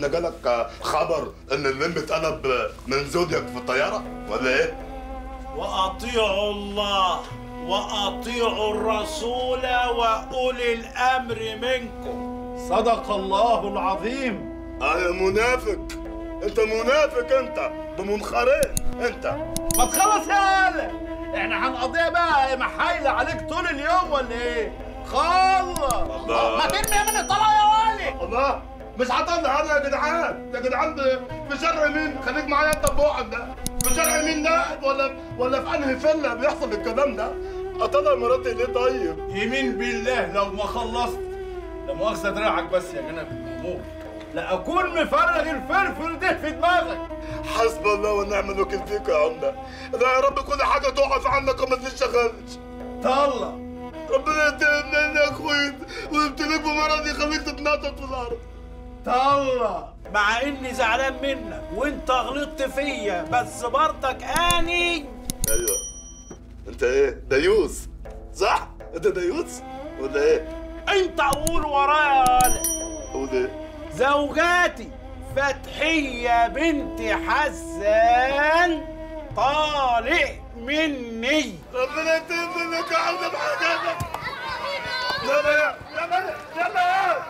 ان جالك خبر ان الليمب اتقلب من زودياك في الطياره ولا ايه؟ وأطيعوا الله وأطيعوا الرسول وأولي الأمر منكم صدق الله العظيم اه يا منافق انت منافق انت بمنخرين انت ما تخلص يا هلا احنا هنقضيها بقى محايلة عليك طول اليوم ولا ايه؟ خلص الله. ما ترمي من الطلاق يا ولي الله مش هطلع انا يا جدعان يا جدعان ب- في شرع مين خليك معايا انت بوعك ده في شرع مين ده ولا ولا في انهي فيلا بيحصل الكلام ده اطلع مراتي ليه طيب يمين بالله لو ما خلصت لا مؤاخذة دراعك بس يا جناب المأمور لا أكون مفرغ الفلفل ده في دماغك حسب الله ونعم الوكيل فيك يا عمده لا يا رب كل حاجه تقف عنك وما تشتغلش طلع ربنا يتهمني يا اخوي ويبتليك بمرض يخليك تتنطط في الارض طلع مع إني زعلان منك وأنت غلطت فيا بس برضك أني ايوه انت ايه ديوس صح انت ديوس ولا ايه أنت قول ورايا يا ولد قول ايه زوجاتي فتحية بنت حسان طالع مني ربنا يتم لك يا عمده بحاجاتك يلا يا يلا يلا يا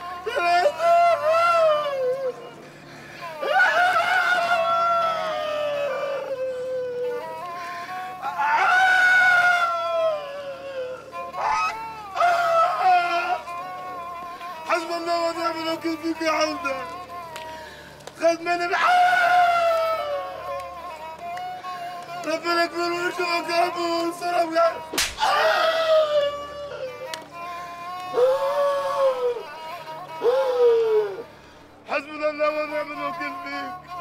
حسب الله ونعم الوكيل فيك يا عمده خد مني ربنا يكبر وشه مكانه وصرف يعني حسبنا الله ونعم الوكيل فيك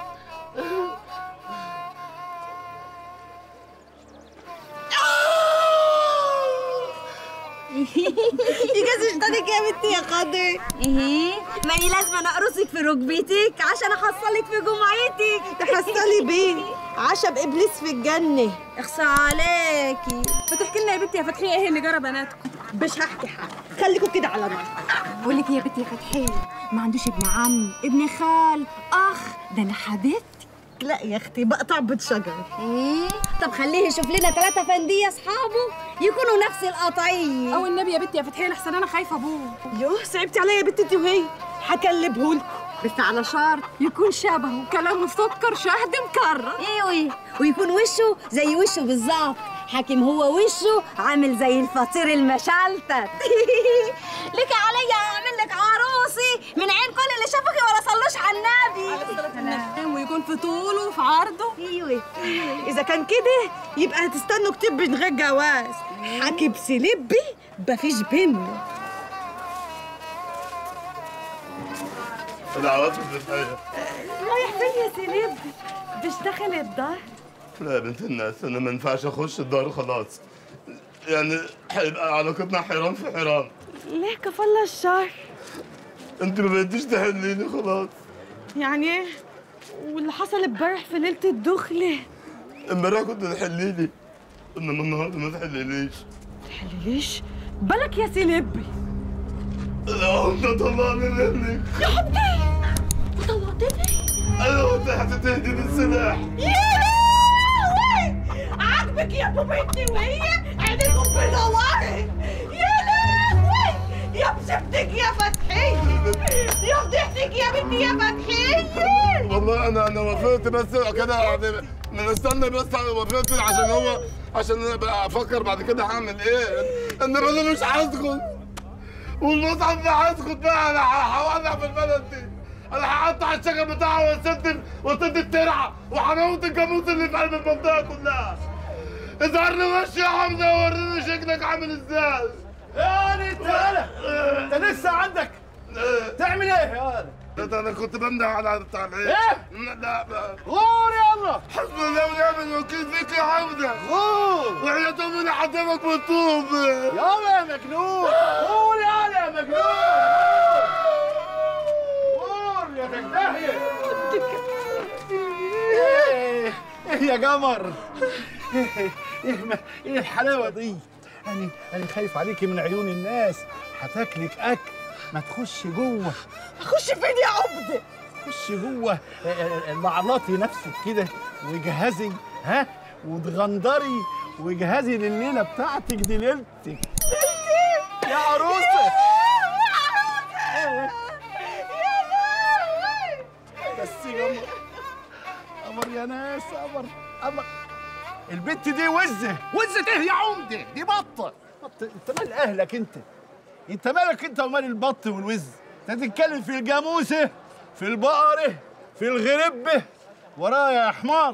يجازي شطانك يا بنتي يا قدر ايه ماني لازم انا اقرصك في ركبتك عشان احصلك في جمعتك تحصلي بيه عشب ابليس في الجنه اخصى عليكي فتحكي لنا يا بنتي يا فتحيه ايه اللي جرى بناتكم مش هحكي حاجه خليكم كده على نار بقول لك يا بنتي يا فتحيه ما عندوش ابن عم ابن خال اخ ده انا حبيبتي لا يا اختي بقطع بيت شجر ايه طب خليه يشوف لنا ثلاثة فندية اصحابه يكونوا نفس القطعية او النبي يا بنتي يا فتحيه لحسن انا خايفه ابوه يوه صعبتي عليا يا بنتي انت وهي هكلبهولكوا بس على شرط يكون شبهه كلامه سكر شهد مكرر ايوه ويكون وشه زي وشه بالظبط حاكم هو وشه عامل زي الفطير المشلتت لك عليا اعمل لك عروسي من عين كل اللي شافوكي ولا صلوش على النبي ويكون في طوله وفي عرضه ايوه اذا كان كده يبقى هتستنوا كتير من غير جواز حكي بسلبي مفيش بينا العواطف بتاعتها رايح فين يا سليب مش داخل الدار لا يا بنت الناس انا ما ينفعش اخش الدار خلاص يعني هيبقى علاقتنا حيران في حيران ليه كفالة الشر انت ما بقيتيش تحليني خلاص يعني ايه واللي حصل امبارح في ليله الدخله امبارح كنت تحليلي انما النهارده ما تحليليش ليش بالك يا سلبي لا انت طلعني منك يا حبيبي وطلعتني ايوه انت هتتهدي بالسلاح يا لهوي عاجبك يا ابو بنتي وهي عينيكم بنورت يا لهوي يا بسبتك يا فتحية يا فضيحتك يا بنتي يا فتحية والله انا انا وافقت بس كده يعني مستني بس وافقت عشان هو عشان ابقى افكر بعد كده هعمل ايه انما انا مش هسكت والمصحف ده هسكت بقى انا هولع في البلد دي انا هقطع الشجر بتاعها واسد واسد الترعه وهموت الجاموس اللي في قلب المنطقه كلها اظهر لي وش يا حمزه ووريني شكلك عامل ازاي يعني تعالى انت لسه عندك تعمل ايه يا ولد؟ ده انا كنت بمدح على بتاع العيش ايه؟ لا بقى غور يلا حسبي الله ونعم الوكيل فيك يا حمزه غور وحياة امنا حدامك بالطوب يلا يا مجنون غور يلا يا مجنون غور يا تنتهي ايه إيه يا قمر ايه ما- ايه الحلاوه دي انا انا خايف عليكي من عيون الناس هتاكلك اكل ما تخش جوه اخش فين يا عبد خش جوه لعلطي نفسك كده وجهزي ها وتغندري وجهزي لليله بتاعتك دي ليلتك يا عروسه بس قمر قمر يا ناس قمر قمر البت دي وزه وزه ايه يا عمده دي بطه بطه انت مال اهلك انت انت مالك انت ومال البط والوز انت تتكلم في الجاموسه في البقره في الغربه ورايا يا حمار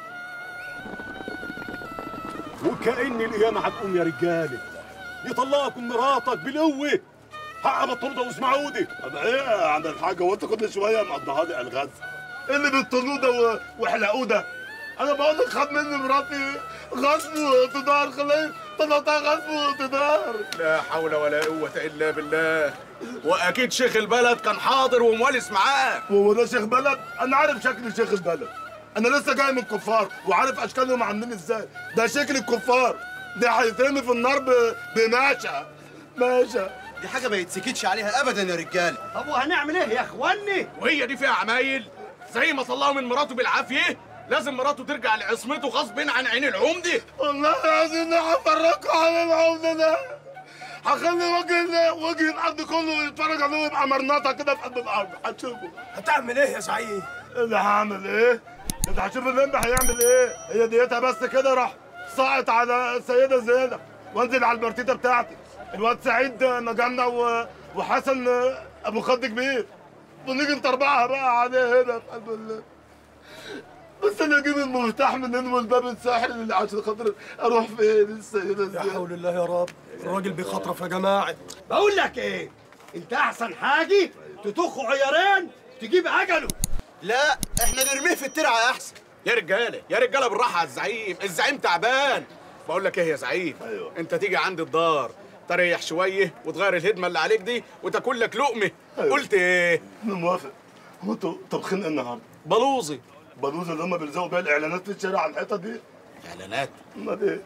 وكأن القيامة هتقوم يا رجالة يطلقكم مراتك بالقوة حق بطردة واسمعودي طب ايه يا عم الحاج هو انت كل شويه مقضيها لي الغاز ايه اللي بتطلوه ده و- وحلقوه ده انا بقول لك خد مني مراتي غصب واقتدار خليه طلعتها غصب واقتدار لا حول ولا قوة إلا بالله وأكيد شيخ البلد كان حاضر وموالس معاه هو ده شيخ بلد انا عارف شكل شيخ البلد انا لسه جاي من الكفار وعارف اشكالهم عاملين ازاي ده شكل الكفار ده هيترمي في النار ب- بماشا ماشا دي حاجه ما يتسكتش عليها ابدا يا رجاله طب وهنعمل ايه يا اخواني وهي دي فيها عمايل زي ما طلعوا من مراته بالعافية لازم مراته ترجع لعصمته غصب عن عين العمدة والله العظيم انا هفرجكوا على العمده ده هخلي وجه وجه الارض كله يتفرج عليه ويبقى مرنطه كده في قلب الارض هتشوفوا هتعمل ايه يا زعيم؟ اللي هعمل ايه؟ انت هتشوف اللمبي هيعمل ايه؟ هي ديتها بس كده راح سقط على السيده زينب وانزل على البرتيته بتاعتي الواد سعيد نجمنا و... وحسن ابو خد كبير ونيجي نطربعها بقى عليه هنا في قلب ال... بس انا اجيب المفتاح منين والباب الساحل اللي عشان خاطر اروح فين السيده يا زينب حول الله يا رب الراجل بيخطرف يا جماعة بقول لك ايه انت احسن حاجه تطخ عيارين تجيب اجله لا احنا نرميه في الترعه احسن يا رجالة يا رجالة بالراحة على الزعيم الزعيم تعبان بقول لك ايه يا زعيم أيوة. انت تيجي عند الدار تريح شوية وتغير الهدمة اللي عليك دي وتاكل لك لقمة أيوة. قلت ايه انا موافق هو انتوا طبخين إيه النهارده بلوزي بلوز اللي هم بيلزقوا بيها الاعلانات في الشارع على الحيطه دي اعلانات امال ايه؟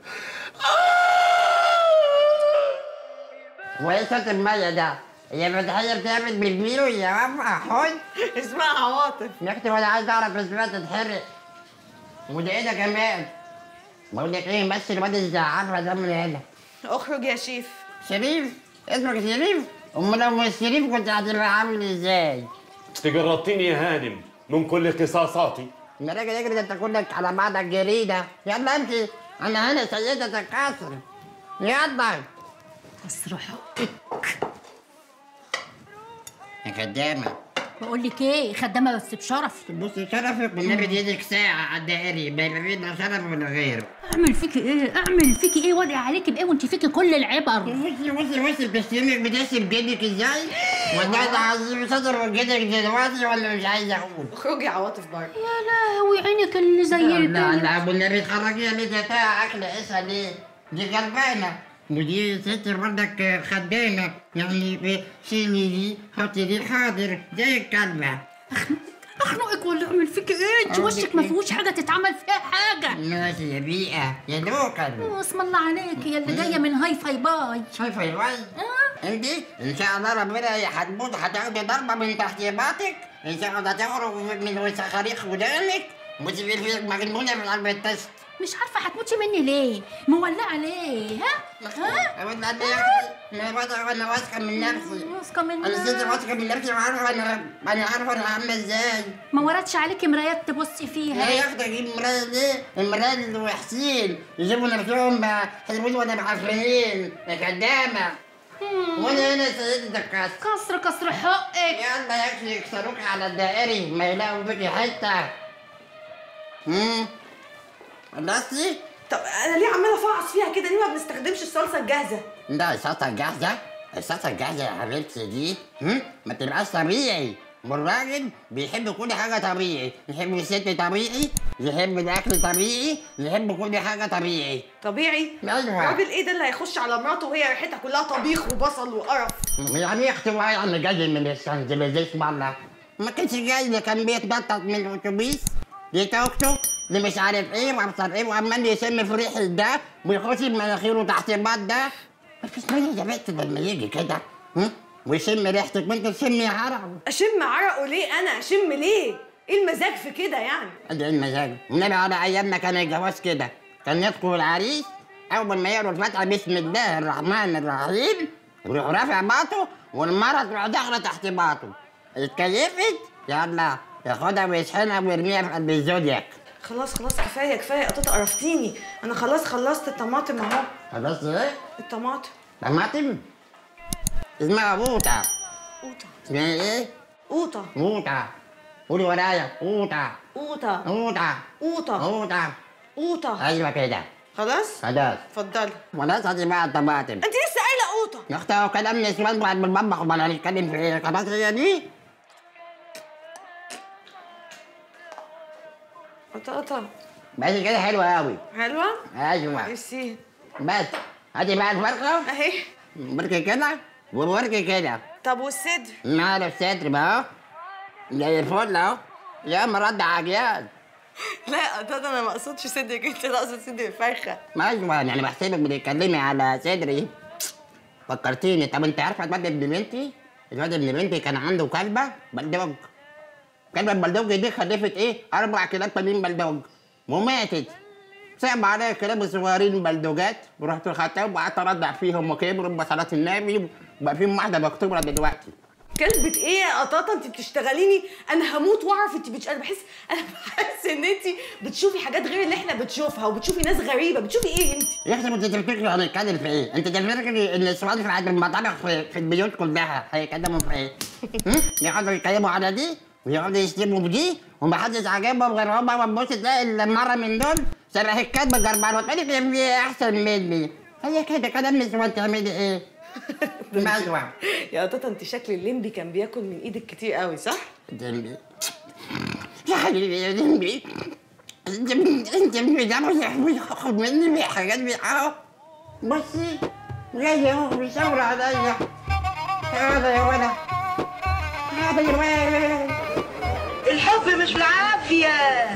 وايه صوت المية ده؟ هي فتحية بتعمل بالبيرو يا بابا حوي اسمها عواطف يا اختي وانا عايز اعرف اسمها تتحرق وده ايه ده كمان؟ بقول لك ايه بس الواد الزعافة ده من هنا اخرج يا شيف شريف اسمك شريف؟ امال لو مش شريف كنت هتبقى عامل ازاي؟ تجربتيني يا هانم من كل اختصاصاتي يا راجل اجري ده انت كلك على بعضك جريدة يلا امشي انا هنا سيدة القصر يلا قصر حقك يا خدامة بقول لك ايه خدامه بس بشرف بصي شرفك والنبي دي ايدك ساعة على الدائري ما يبقى بينا شرف ولا غير اعمل فيكي ايه اعمل فيكي ايه وادعي عليكي بايه وانت فيكي كل العبر بصي بصي بصي بتشتمك بتشتم جدك ازاي؟ والله ده عظيم صدر جدك دلوقتي ولا مش عايز اقول؟ اخرجي يا عواطف بره يا لهوي عينك اللي زي لا البنت لا ابو النبي اتخرجي ليه ده اكل اسها ليه؟ دي غلبانة ودي ست برضك خدامة يعني في شيلي دي حطي دي حاضر زي الكلبة اخنقك ولا اعمل فيكي ايه انت وشك ما فيهوش حاجه تتعمل فيها حاجه ماشي يا بيئة يا لوكل اسم الله عليك يا اللي جايه من هاي فاي باي شايفة يا واد؟ انت ان شاء الله ربنا هتموت هتاخدي ضربة من تحت باطك ان شاء الله تخرج من وسخاريخ ودانك وتبقي في مجنونة في قلب التست مش عارفه هتموتي مني ليه مولعه ليه ها ها أقول لها يا أختي أنا واثقة أنا واثقة من نفسي واثقه من أنا ست واثقة من نفسي وعارفة أنا أنا عارفة أنا عاملة إزاي ما وردش عليكي مرايات تبصي لا فيها يا أختي أجيب مراية ليه؟ المراية وحشين يجيبوا نفسهم حلوين وأنا معفنين يا خدامة وأنا هنا سيدة الكاس كسر كسر حقك يلا يا أختي يكسروك على الدائري ما يلاقوا بيكي حتة امم خلصتي؟ طب انا ليه عماله افعص فيها كده ليه ما بنستخدمش الصلصه الجاهزه لا الصلصة الجاهزة الصلصة الجاهزة يا حبيبتي دي هم؟ ما تبقاش طبيعي والراجل بيحب كل حاجة طبيعي يحب الست طبيعي يحب الأكل طبيعي يحب كل حاجة طبيعي طبيعي أيوة راجل ايه ده اللي هيخش على مراته وهي ريحتها كلها طبيخ وبصل وقرف يعني إيه اختبار يعني جاي من السنزليزيش والله ما كانش جاي ده كان بيتنطط من الأتوبيس يتوكتو اللي مش عارف ايه وابصر ايه وعمال يشم في ريحة ده ويخش بمناخيره تحت البط ده ما فيش مية يا بنت لما يجي كده هم؟ ويشم ريحتك وانت تشمي عرق اشم عرقه ليه انا اشم ليه ايه المزاج في كده يعني قد ايه المزاج والنبي على ايامنا كان الجواز كده كان يدخل العريس اول ما يقرا الفاتحه بسم الله الرحمن الرحيم يروح رافع باطه والمره تروح داخله تحت باطه اتكيفت يلا ياخدها ويشحنها ويرميها في قلب الزودياك خلاص خلاص كفايه كفايه قطط قرفتيني انا خلاص خلصت الطماطم اهو خلاص ايه الطماطم طماطم اسمها بوطه قوطه اسمها ايه قوطه بوطه قولي ورايا بوطه قوطه بوطه قوطه بوطه قوطه ايوه كده خلاص خلاص اتفضلي خلاص هاتي بقى الطماطم انت لسه قايله قوطه يا اختي هو كلام نسوان بعد بالمطبخ امال هنتكلم في ايه؟ خلاص هي دي قطقطه بس كده حلوة قوي حلوه ايوه ميرسي بس هاتي بقى الفرقة اهي بركة كده وبركة كده طب والصدر مال الستر بقى زي الفل اهو يا مرد عجيان لا قطقطه انا ما اقصدش صدرك انت انا اقصد صدر الفرخه ايوه يعني بحسبك بتتكلمي على صدري فكرتيني طب انت عارفه الواد ابن بنتي الواد ابن بنتي كان عنده كلبه بلدوج كلبه البلدوج دي خلفت ايه اربع كلاب تانيين بلدوج وماتت صعب عليا الكلاب الصغيرين بلدوجات ورحت خدتهم وقعدت ارضع فيهم وكبروا بصلاه النبي وبقى فيهم واحده مكتوبه دلوقتي كلبة ايه يا قطاطة انت بتشتغليني انا هموت واعرف انت بتش... انا بحس انا بحس ان انت بتشوفي حاجات غير اللي احنا بتشوفها وبتشوفي ناس غريبة بتشوفي ايه انت يا اخي انت تفتكري هنتكلم في ايه؟ انت تفتكري ان السؤال في عند المطابخ في, في البيوت كلها هيتكلموا في ايه؟ هم؟ يقعدوا يتكلموا على دي ويقعدوا يشتموا بدي ومحدش عاجبهم غير هما وتبص تلاقي اللي مرة من دول شبه الكلب الجربان وتقولي في احسن مني هي كده كلام نسوان تعملي ايه؟ مزوع يا قطاطة انت شكل الليمبي كان بياكل من ايدك كتير قوي صح؟ جنبي يا حبيبي يا جنبي انت انت مش خد مني حاجات اهو بصي جاي اهو بيشاور عليا هذا يا ولد هذا يا ولد الحب مش بالعافية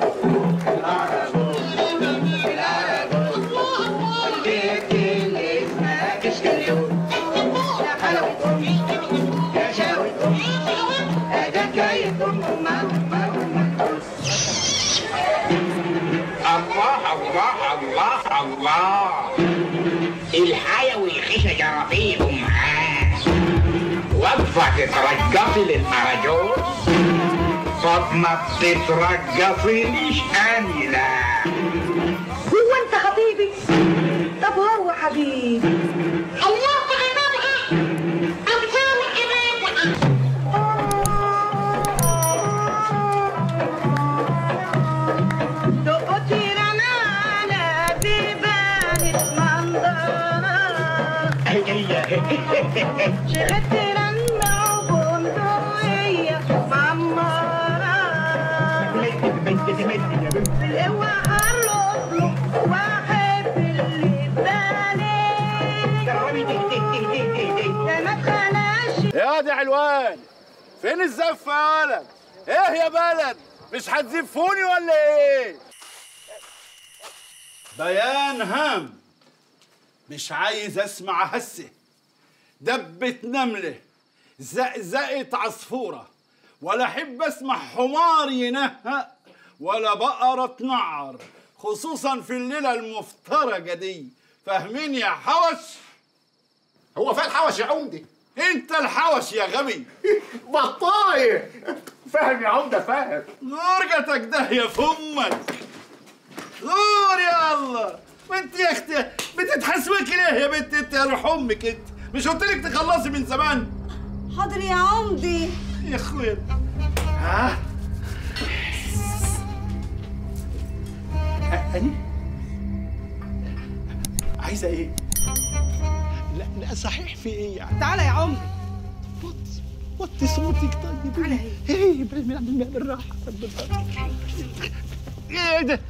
الله الله الله الله الحيوي خشة جرافيه معاه وقفة تترقصي للأراجوز طب ما بتترقصيليش أني لا هو انت حبيبي طب هو حبيبي الله أكبر أبطال إبادة شغلت لنا وبندقية معمرة اوعى هرقص واحب اللي بالي ده ما اتخلاش يا دي علوان فين الزفة يا ولد؟ ايه يا بلد؟ مش هتزفوني ولا ايه؟ بيان هام مش عايز اسمع هسه دبة نملة زقزقة عصفورة ولا احب اسمع حمار ينهق ولا بقرة تنعر خصوصا في الليلة المفترجة دي فاهمين يا حوش؟ هو فين الحوش يا عمدي؟ انت الحوش يا غبي بطاية فاهم يا عمدة فاهم غرقتك ده يا فمك غور يا الله وانت يا اختي بتتحسبك ليه يا بنت انت يا روح امك انت مش قلت لك تخلصي من زمان حاضر يا عمدي يا اخويا ها أني عايزة إيه؟ لا لا صحيح في إيه يعني؟ تعالى يا عمدي وطي وطي صوتك طيب تعالى إيه بالله بالراحة بالراحة إيه ده؟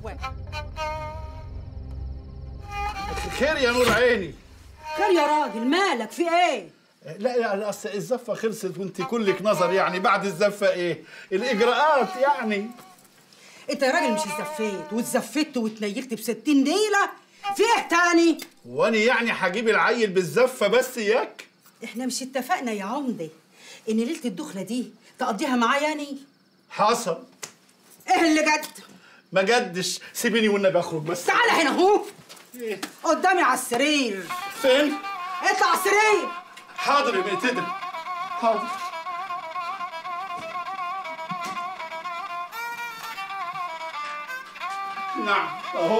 خير يا نور عيني خير يا راجل مالك في ايه؟ لا يعني اصل الزفه خلصت وانت كلك نظر يعني بعد الزفه ايه؟ الاجراءات يعني انت يا راجل مش اتزفيت واتزفت واتنيلت ب 60 نيله في ايه تاني؟ وانا يعني هجيب العيل بالزفه بس اياك؟ احنا مش اتفقنا يا عمدة ان ليلة الدخلة دي تقضيها معايا يعني حصل ايه اللي جد ما جدش سيبيني والنبي اخرج بس تعالى هنا اهو قدامي على السرير فين اطلع على السرير حاضر يا مقتدر حاضر نعم اهو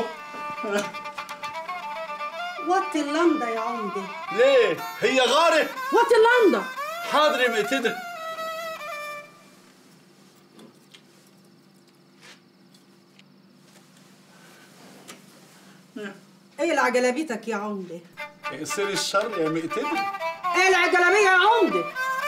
وطي اللمضة يا عمدة ليه هي غارة وطي اللمضة حاضر يا مقتدر ايه العجلبيتك يا عمدة سير الشر يا مقتدر ايه العجلبية يا عمدة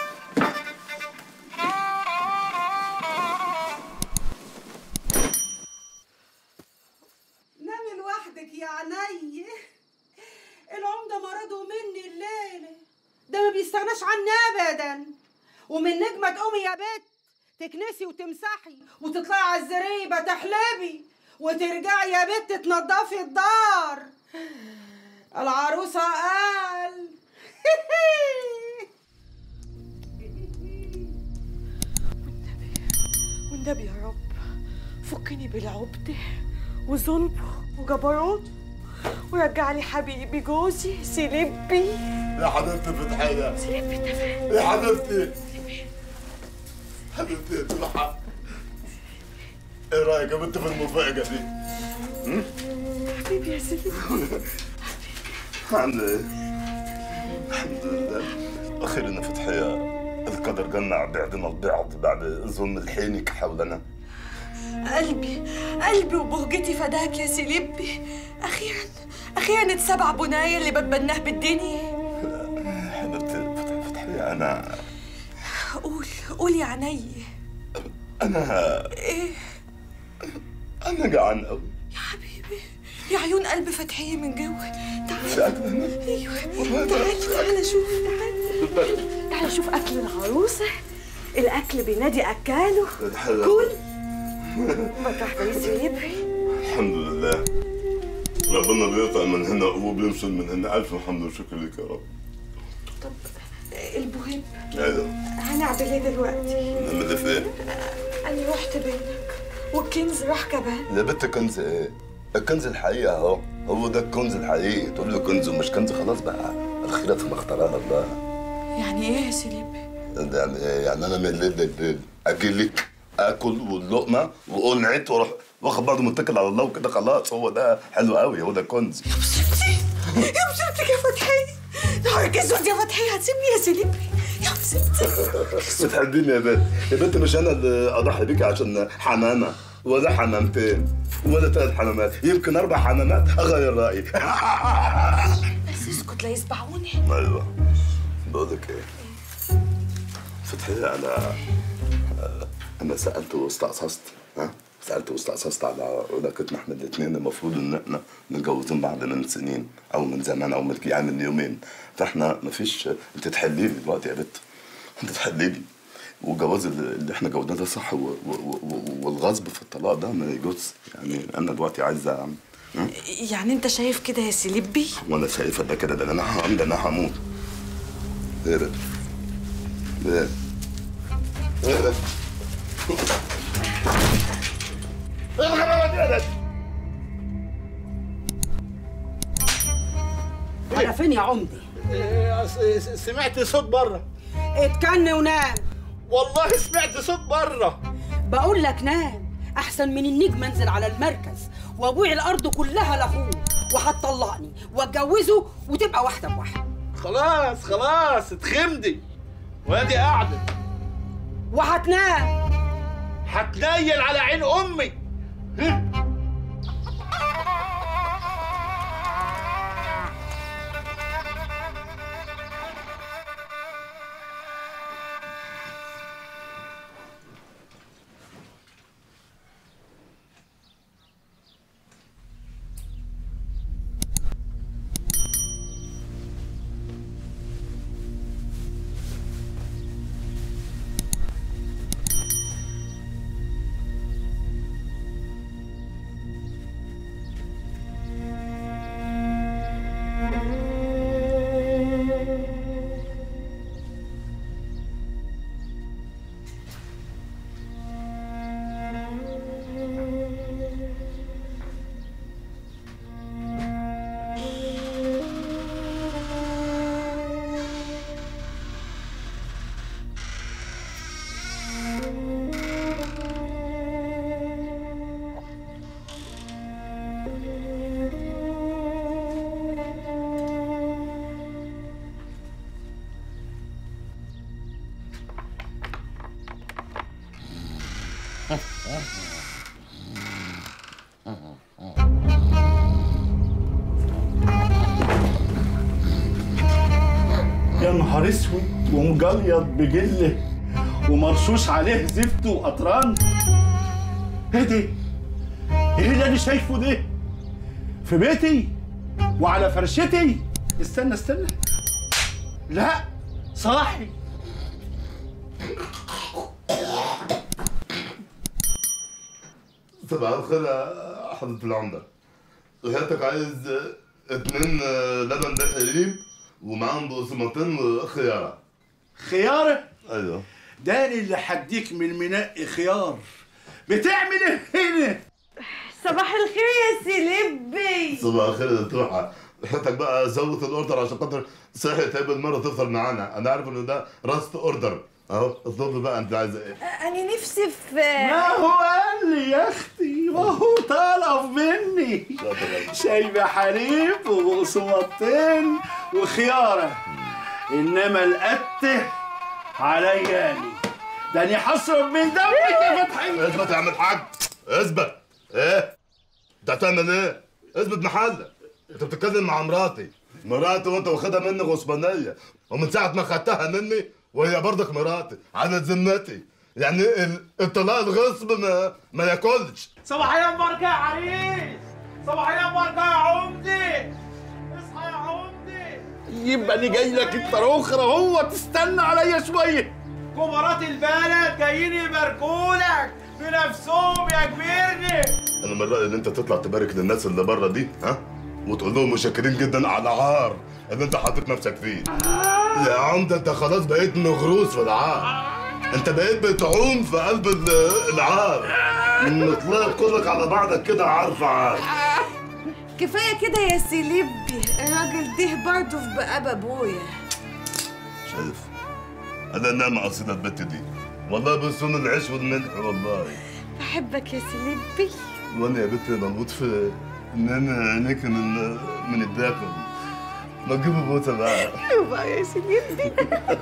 نامي لوحدك يا عيني العمدة مرضه مني الليلة ده ما بيستغناش عني ابدا ومن نجمة تقومي يا بت تكنسي وتمسحي وتطلعي على الزريبة تحلبي وترجعي يا بت تنضفي الدار العروسة قال والنبي يا رب فكني بالعبدة وظلمه وجبروت ورجع لي حبيبي جوزي سيلبي يا حبيبتي فتحية سيلبي تمام يا حبيبتي حبيبتي يا تلحق ايه رايك يا بنت في المفاجأة دي؟ هم؟ حبيبي يا سيلبي الحمد لله الحمد لله أخيرا فتحية القدر جمع بعدنا البعض بعد ظلم الحينك حولنا قلبي قلبي وبهجتي فداك يا سيلبي اخيرا اخيرا اتسبع بناية اللي بتبناه بالدنيا حبيبتي فتح- فتحية أنا قول قول يا عيني أنا ايه أنا جعان أوي يا عيون قلب فتحية من جوه تعال فعلا ايوه تعال تعال شوف تعال تعال شوف اكل العروسة الاكل بينادي اكاله فتحية كل مطرح ما يسيبني الحمد لله ربنا بيقطع من هنا وبيمسل من هنا ألف حمد وشكر لك يا رب المهم أيوة هنعمل ايه دلوقتي نعمل فين؟ انا رحت بينك والكنز راح كمان يا بنت كنز ايه؟ الكنز الحقيقي اهو هو ده الكنز الحقيقي تقول له كنز ومش كنز خلاص بقى الخيرة فيما اختارها الله يعني ايه يا سيلبي ده يعني إيه؟ يعني انا من الليل للليل اجي لك اكل واللقمه وقنعت واروح واخد بعضه متكل على الله وكده خلاص هو ده حلو قوي هو ده الكنز يا مصيبتك يا فتحية نهارك اسود يا فتحية هتسيبني يا سيلبي يا مصيبتك بتحبيني يا بنت يا بنت مش انا اللي اضحي بيكي عشان حمامه ولا حمامتين ولا ثلاث حمامات يمكن اربع حمامات اغير رايي بس اسكت لا يسبعوني ايوه بقول لك ايه فتحية انا انا سالت واستقصصت ها سالت واستقصصت على علاقتنا احنا الاثنين المفروض ان احنا متجوزين بعض من سنين او من زمان او من يعني من يومين فاحنا مفيش انت تحلي لي دلوقتي يا بت انت تحلي لي والجواز اللي اللي احنا جوزناه ده صح و- و- و- والغصب في الطلاق ده ما يجوز يعني انا دلوقتي عايز أعمل. ها؟ يعني انت شايف كده يا سيلبي وانا شايفه ده كده ده انا هم ده انا هموت ايه ده؟ ايه؟ ايه ده؟ ايه الغباوه دي يا ده؟ على فين يا عمدة سمعت صوت بره اتكن ونام والله سمعت صوت بره بقول لك نام احسن من النجم انزل على المركز وابيع الارض كلها لاخوه وهتطلقني واتجوزه وتبقى واحده بواحده خلاص خلاص اتخمدي وادي قاعده وهتنام هتنيل على عين امي يا نهار اسود ومجليط بجله ومرشوش عليه زفت وقطران ايه ده؟ ايه اللي انا شايفه ده؟ في بيتي وعلى فرشتي استنى استنى لا صاحي صباح الخير يا حضرة العمدة غيرتك عايز اتنين لبن ده حليب ومعاهم بقسماطين وخيارة خيارة؟ ايوه داني اللي حديك من منقي خيار بتعمل ايه هنا؟ صباح الخير يا سيلبي صباح الخير يا توحة حياتك بقى زود الاوردر عشان خاطر صحي تقابل مرة تفطر معانا انا عارف ان ده راست اوردر اهو اطلب بقى انت عايزه ايه انا نفسي في ما هو قال لي يا اختي وهو طلب مني شايبة حليب وبقسماطين وخيارة انما القته عليا أنا. ده انا هصرف من دمك يا فتحي اثبت يا عم الحاج اثبت ايه انت هتعمل ايه اثبت محلك انت بتتكلم مع مراتي مراتي وانت واخدها مني غصبانيه ومن ساعه ما خدتها مني وهي برضك مراتي على ذمتي يعني ال- الطلاق الغصب ما, ما ياكلش صباحية مباركة يا عريس صباحية مباركة يا عمدي اصحى يا عمدي يبقى انا جاي لك انت اخرى هو تستنى عليا شويه كبارات البلد جايين يباركولك بنفسهم يا كبيرني انا من رايي ان انت تطلع تبارك للناس اللي بره دي ها وتقول لهم متشكرين جدا على عار اللي انت حاطط نفسك فيه يا عمده انت خلاص بقيت مغروس في العار انت بقيت بتعوم في قلب ال- العار مطلق كلك على بعضك كده عار في عار كفايه كده يا سيلبي الراجل ده برضه في بقاب ابويا شايف انا نعمة اصيلة البت دي والله بسون العيش والملح والله بحبك يا سيلبي وانا يا بنتي بموت في ان انا عينيك من من الداخل ما تجيبوا بوسه بقى يبقى يا سيلبي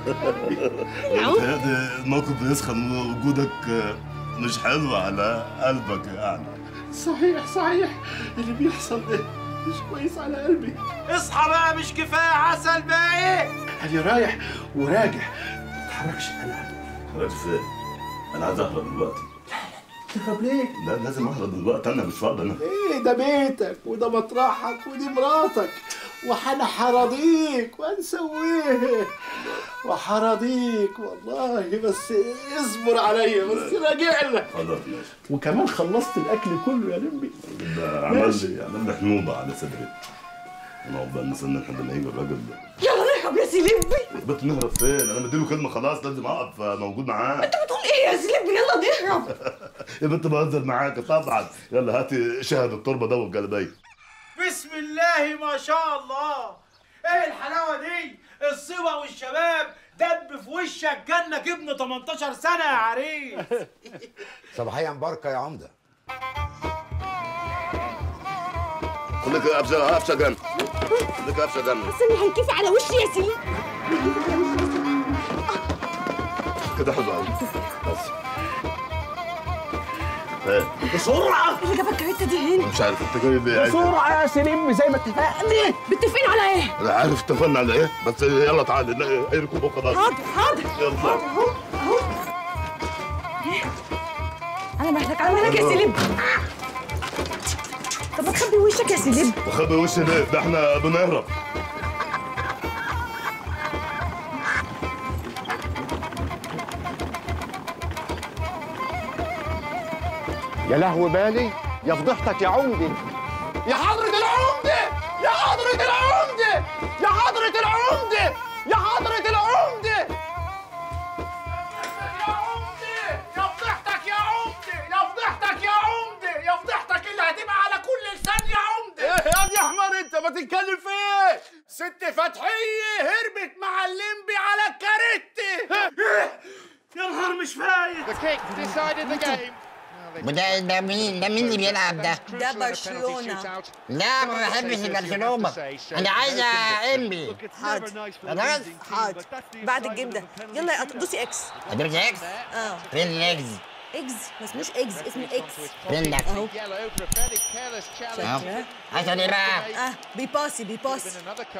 هذا الموقف بيسخن ووجودك مش حلو على قلبك يعني صحيح صحيح اللي بيحصل ده مش كويس على قلبي اصحى بقى مش كفاية عسل باقي انا رايح وراجع ما تتحركش انا خلاص فين انا عايز اهرب دلوقتي تهرب ليه؟ لا لازم اهرب دلوقتي انا مش فاضي انا ايه ده بيتك وده مطرحك ودي مراتك وحنا حراضيك وهنسويه وحراضيك والله بس اصبر عليا بس راجع لك خلاص ماشي وكمان خلصت الاكل كله يا لمبي ده عمل لي عمل لي حنوبه على صدري انا عقبال نستنى لحد ما يجي الراجل ده يلا نهرب يا سيلبي بس نهرب فين؟ انا مديله كلمه خلاص لازم اقف موجود معاه انت بتقول ايه يا سيلبي يلا نهرب يا بنت بهزر معاك طبعا يلا هاتي شهد التربه ده والجلبيه بسم الله ما شاء الله ايه الحلاوه دي الصبا والشباب دب في وشك كانك ابن 18 سنه يا عريس صباحية مباركة يا عمدة خليك قفشه قفشه جنب خليك قفشه جنب استني هيكفي على وشي يا سيلبي كده حلو قوي بس ايه بسرعه اللي جابك الكارته دي هنا مش عارف انت جاي ليه عايز إيه؟ بسرعه يا سيلبي زي ما اتفقنا متفقين على ايه انا عارف اتفقنا على ايه بس يلا تعالى لا، اي ركوب وخلاص حاضر حاضر يلا اهو اهو على مهلك على مهلك يا يلا. سيلبي طب ما تخبي وشك يا سيلبي وخبي وشي ليه؟ ده احنا بنهرب يا لهو بالي يا فضحتك يا عمدة يا حضرة العمدة يا حضرة العمدة يا حضرة العمدة يا حضرة العمدة يا فضحتك يا عمدة يا فضحتك يا عمدة يا فضحتك اللي هتبقى على كل لسان يا عمدة ايه يا دي احمر انت ما تتكلم في ايه ست فتحية هربت مع الليمبي على الكاريتي يا نهار مش فايت وده ده مين ده مين اللي بيلعب ده؟ ده برشلونة لا ما بحبش برشلونة انا عايزة انبي حاضر خلاص حاضر بعد الجيم ده يلا يا قط- دوسي اكس ادوس اكس اه فين الاكس؟ اكس ما اسموش اكس اسمه اكس فين ده؟ اهو اهو عشان ايه بقى؟ اه بيباسي بيباسي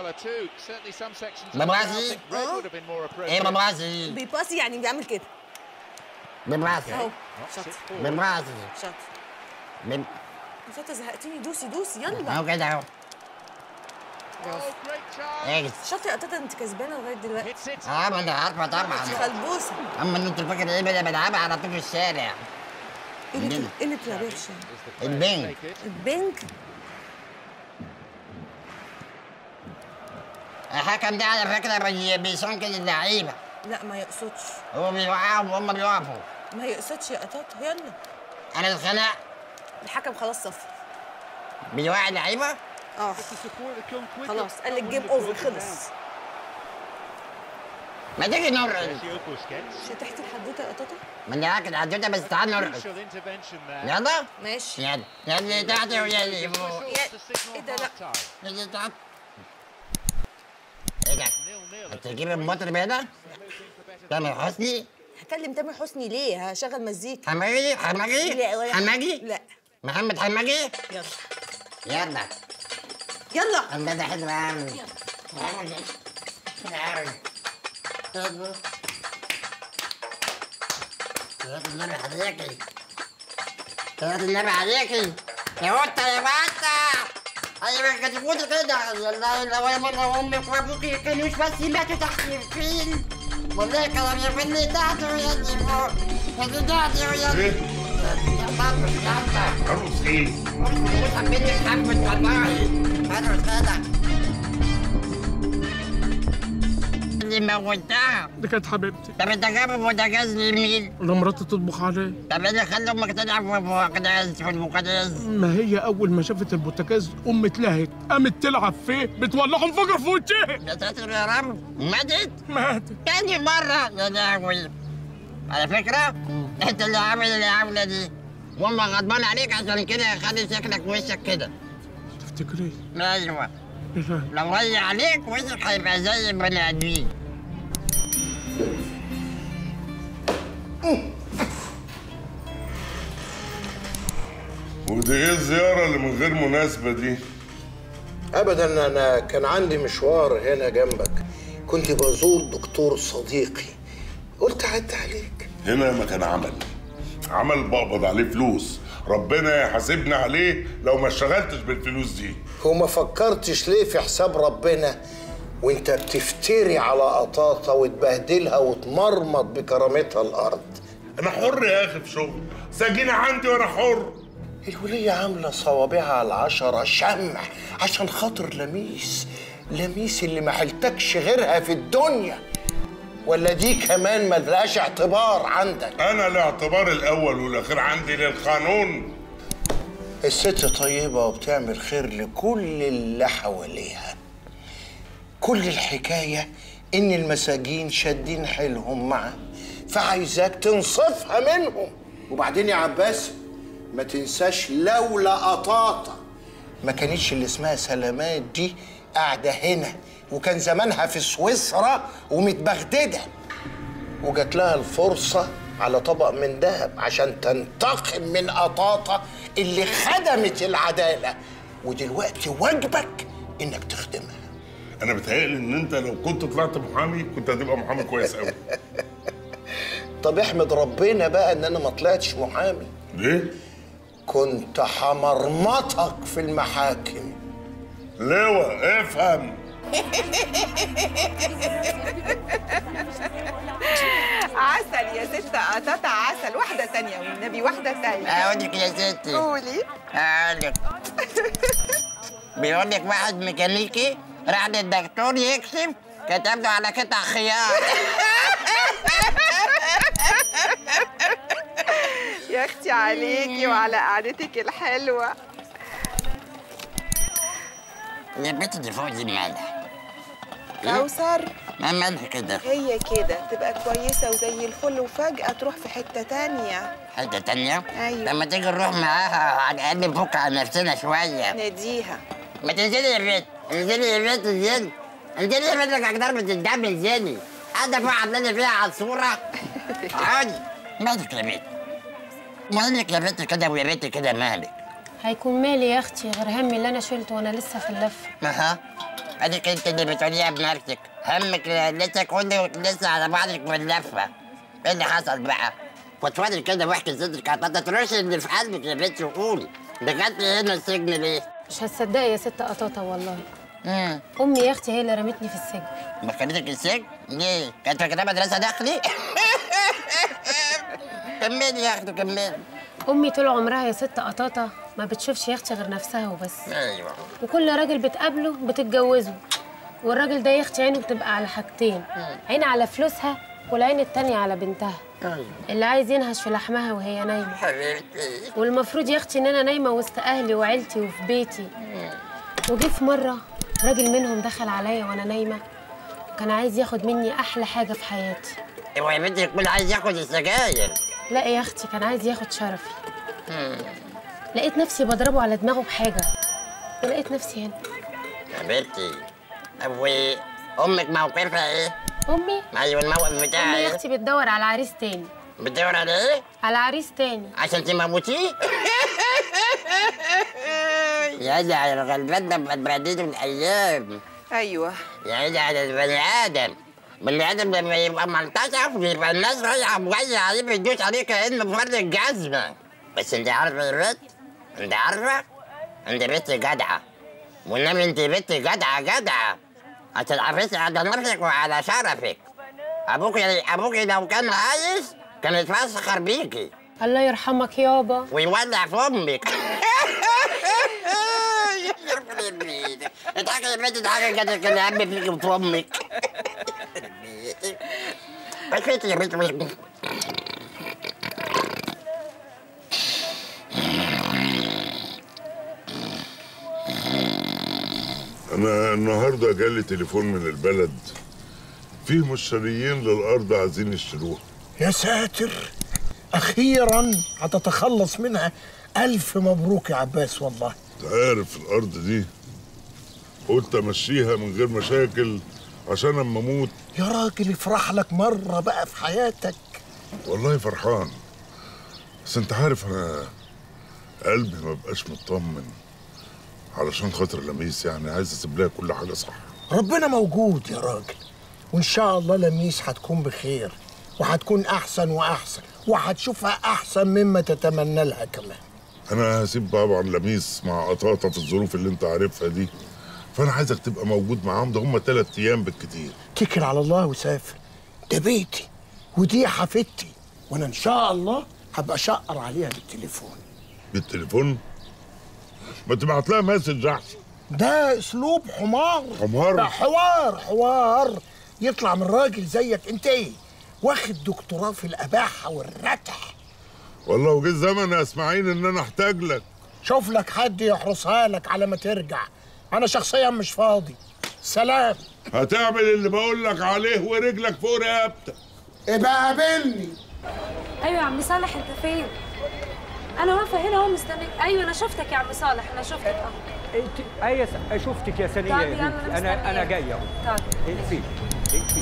ببراسي؟ ايه ببراسي؟ بيباسي يعني بيعمل كده ببراسي اهو شاطر ببراسي شاطر بب- شاطر زهقتني دوسي دوسي يلا اهو كده اهو برافو. اكس شاطر يا قطاطا انت كسبانه لغايه دلوقتي اه ما انت عارفه انت طبعا خلبوسه اما ان انت فاكر ايه بقى بلعبها على طول في الشارع ايه اللي ايه اللي بتلعبيه في الشارع؟ البنك البنك الحكم ده على فكره بي- بيسنكل اللعيبه لا ما يقصدش هو بيوقعهم وهم بيقفوا ما يقصدش يا قطاطا يلا انا اتخنق الحكم خلاص صفر بيوقع اللعيبه اه خلاص قال لك جيم اوفر خلص ما تيجي نرقص شتحت الحدوته يا قطاطا ما انت عارف الحدوته بس تعال نرقص يلا ماشي يلا يلا تحت ويا اللي فوق ايه ده لا يلا تحت ايه ده؟ هتجيب المطرب هنا؟ تامر حسني؟ هكلم تامر حسني ليه هشغل مزيكا حماجي حماجي لا ولا حماجي لا محمد حماجي يلا يلا يلا الله ده حلو قوي صلاة النبي عليكي صلاة النبي عليكي يا قطة يا بطة أيوة كانت تقولي كده والله لو أنا مرة أمك وأبوك كانوش بس ماتوا تحت الفيل والله كانوا يفني تحت ويدي فوق يدي تحت ويدي يا بطة يا بطة عروس ايه؟ حبيتك حبة والله أنا مش كده اللي موتها دي كانت حبيبتي طب انت جايب البوتاجاز لمين؟ لمراتي تطبخ عليه طب ايه اللي خلى امك تلعب في البوتاجاز في البوتاجاز؟ ما هي اول ما شافت البوتاجاز ام اتلهت قامت تلعب فيه بتولعه انفجر في وجهها يا ساتر يا رب ماتت؟ ماتت تاني مرة يا لهوي على فكرة انت اللي عامل العملة دي وامك غضبان عليك عشان كده خلي شكلك وشك كده تفتكري ايوه إيه؟ لو ري عليك وشك هيبقى زي البني ادمين ودي ايه الزيارة اللي من غير مناسبة دي؟ ابدا انا كان عندي مشوار هنا جنبك كنت بزور دكتور صديقي قلت عدى عليك هنا مكان عمل عمل بقبض عليه فلوس ربنا يحاسبني عليه لو ما اشتغلتش بالفلوس دي وما فكرتش ليه في حساب ربنا وانت بتفتري على قطاطة وتبهدلها وتمرمط بكرامتها الارض انا حر يا اخي في شغل سجينة عندي وانا حر الولية عاملة صوابعها العشرة شمع عشان خاطر لميس لميس اللي ما حلتكش غيرها في الدنيا ولا دي كمان ملهاش اعتبار عندك انا الاعتبار الاول والاخير عندي للقانون الست طيبة وبتعمل خير لكل اللي حواليها كل الحكاية إن المساجين شادين حيلهم معاه فعايزاك تنصفها منهم وبعدين يا عباس ما تنساش لولا قطاطة ما كانتش اللي اسمها سلامات دي قاعدة هنا وكان زمانها في سويسرا ومتبغددة وجات لها الفرصة على طبق من ذهب عشان تنتقم من قطاطة اللي خدمت العدالة ودلوقتي واجبك انك تخدمها انا بتهيألي ان انت لو كنت طلعت محامي كنت هتبقى محامي كويس قوي طب احمد ربنا بقى ان انا ما طلعتش محامي ليه؟ كنت حمرمطك في المحاكم لواء افهم عسل يا ست قطاطة عسل واحدة تانية والنبي واحدة تانية اقول لك يا ستي قولي اقول لك بيقول لك واحد ميكانيكي راح للدكتور يكشف كتب له على قطع خيار يا اختي عليكي وعلى قعدتك الحلوة يا بنت دي فوق دي مالها كوثر ما مالها كده هي كده تبقى كويسة وزي الفل وفجأة تروح في حتة تانية حته تانية أيوة. لما تيجي نروح معاها على الاقل نفك عن نفسنا شويه ناديها ما تنزلي يا بنت انزلي يا بنت انزلي انزلي يا بنت اقدر بتدعم انزلي قاعده فوق عامله لي فيها عصفوره اقعدي مالك يا بنت مالك يا بنت كده ويا بنت كده مالك هيكون مالي يا اختي غير همي اللي انا شلته وانا لسه في اللفه اها اديك انت اللي بتقوليها بنفسك همك لسه كله لسه على بعضك باللفه ايه اللي حصل بقى؟ فضفضي كده واحكي صدرك ما تطرش اللي في قلبك يا بنت وقولي دخلت هنا السجن ليه؟ مش هتصدقي يا ست قطاطه والله امم امي يا اختي هي اللي رمتني في السجن دخلتك السجن؟ ليه؟ كانت فاكرة مدرسة داخلي؟ كملي يا اختي كملي امي طول عمرها يا ست قطاطه ما بتشوفش يا اختي غير نفسها وبس ايوه وكل راجل بتقابله بتتجوزه والراجل ده يا اختي عينه بتبقى على حاجتين عين على فلوسها والعين التانية على بنتها اللي عايز ينهش في لحمها وهي نايمة حبيبتي والمفروض يا اختي ان انا نايمة وسط اهلي وعيلتي وفي بيتي وجه في مرة راجل منهم دخل عليا وانا نايمة كان عايز ياخد مني احلى حاجة في حياتي هو يا بنتي يكون عايز ياخد السجاير لا يا اختي كان عايز ياخد شرفي لقيت نفسي بضربه على دماغه بحاجة ولقيت نفسي هنا يا بنتي طب وامك موقفها ايه؟ امي ايوه الموقف امي بتاعها يا ايه؟ اختي بتدور على عريس تاني بتدور على ايه؟ على عريس تاني عشان تموتيه؟ يا ده على الغلبان ده بعدين الايام ايوه يا عيني على البني ادم البني ادم لما يبقى ملتصق بيبقى الناس رايحه مغية عليه بتدوس عليه كانه بفرد الجزمه بس انت عارفه يا بنت انت عارفه انت بنت جدعه والنبي انت بنت جدعه جدعه عشان حافظي على نفسك وعلى شرفك ابوك ابوك لو كان عايز كان يتفسخر بيكي الله يرحمك يابا ويولع في امك اضحكي يا بنت اضحكي كده كده هم فيك في امك بس انت يا بنت مش انا النهارده جالي تليفون من البلد فيه مشتريين للارض عايزين يشتروها يا ساتر اخيرا هتتخلص منها الف مبروك يا عباس والله انت عارف الارض دي قلت امشيها من غير مشاكل عشان اما اموت يا راجل افرح لك مره بقى في حياتك والله فرحان بس انت عارف انا قلبي ما بقاش مطمن علشان خاطر لميس يعني عايز اسيب لها كل حاجه صح ربنا موجود يا راجل وان شاء الله لميس هتكون بخير وهتكون احسن واحسن وهتشوفها احسن مما تتمنى لها كمان انا هسيب طبعا لميس مع قطاطا في الظروف اللي انت عارفها دي فانا عايزك تبقى موجود معاهم ده هم ثلاث ايام بالكتير اتكل على الله وسافر ده بيتي ودي حفيدتي وانا ان شاء الله هبقى شقر عليها بالتليفون بالتليفون ما تبعت لها مسج احسن ده اسلوب حمار حمار؟ ده حوار حوار يطلع من راجل زيك انت ايه واخد دكتوراه في الاباحه والرتح والله وجه الزمن يا اسماعيل ان انا احتاج لك شوف لك حد يحرسها لك على ما ترجع انا شخصيا مش فاضي سلام هتعمل اللي بقول لك عليه ورجلك فوق رقبتك ابقى قابلني ايوه يا عم صالح انت فين انا واقفه هنا اهو مستنيك ايوه انا شفتك يا عم صالح انا شفتك اه انت اي س- شفتك يا سنيه طيب يا يلا، بنتي أنا انا انا مستنياك. جاي اهو طيب اقفي اقفي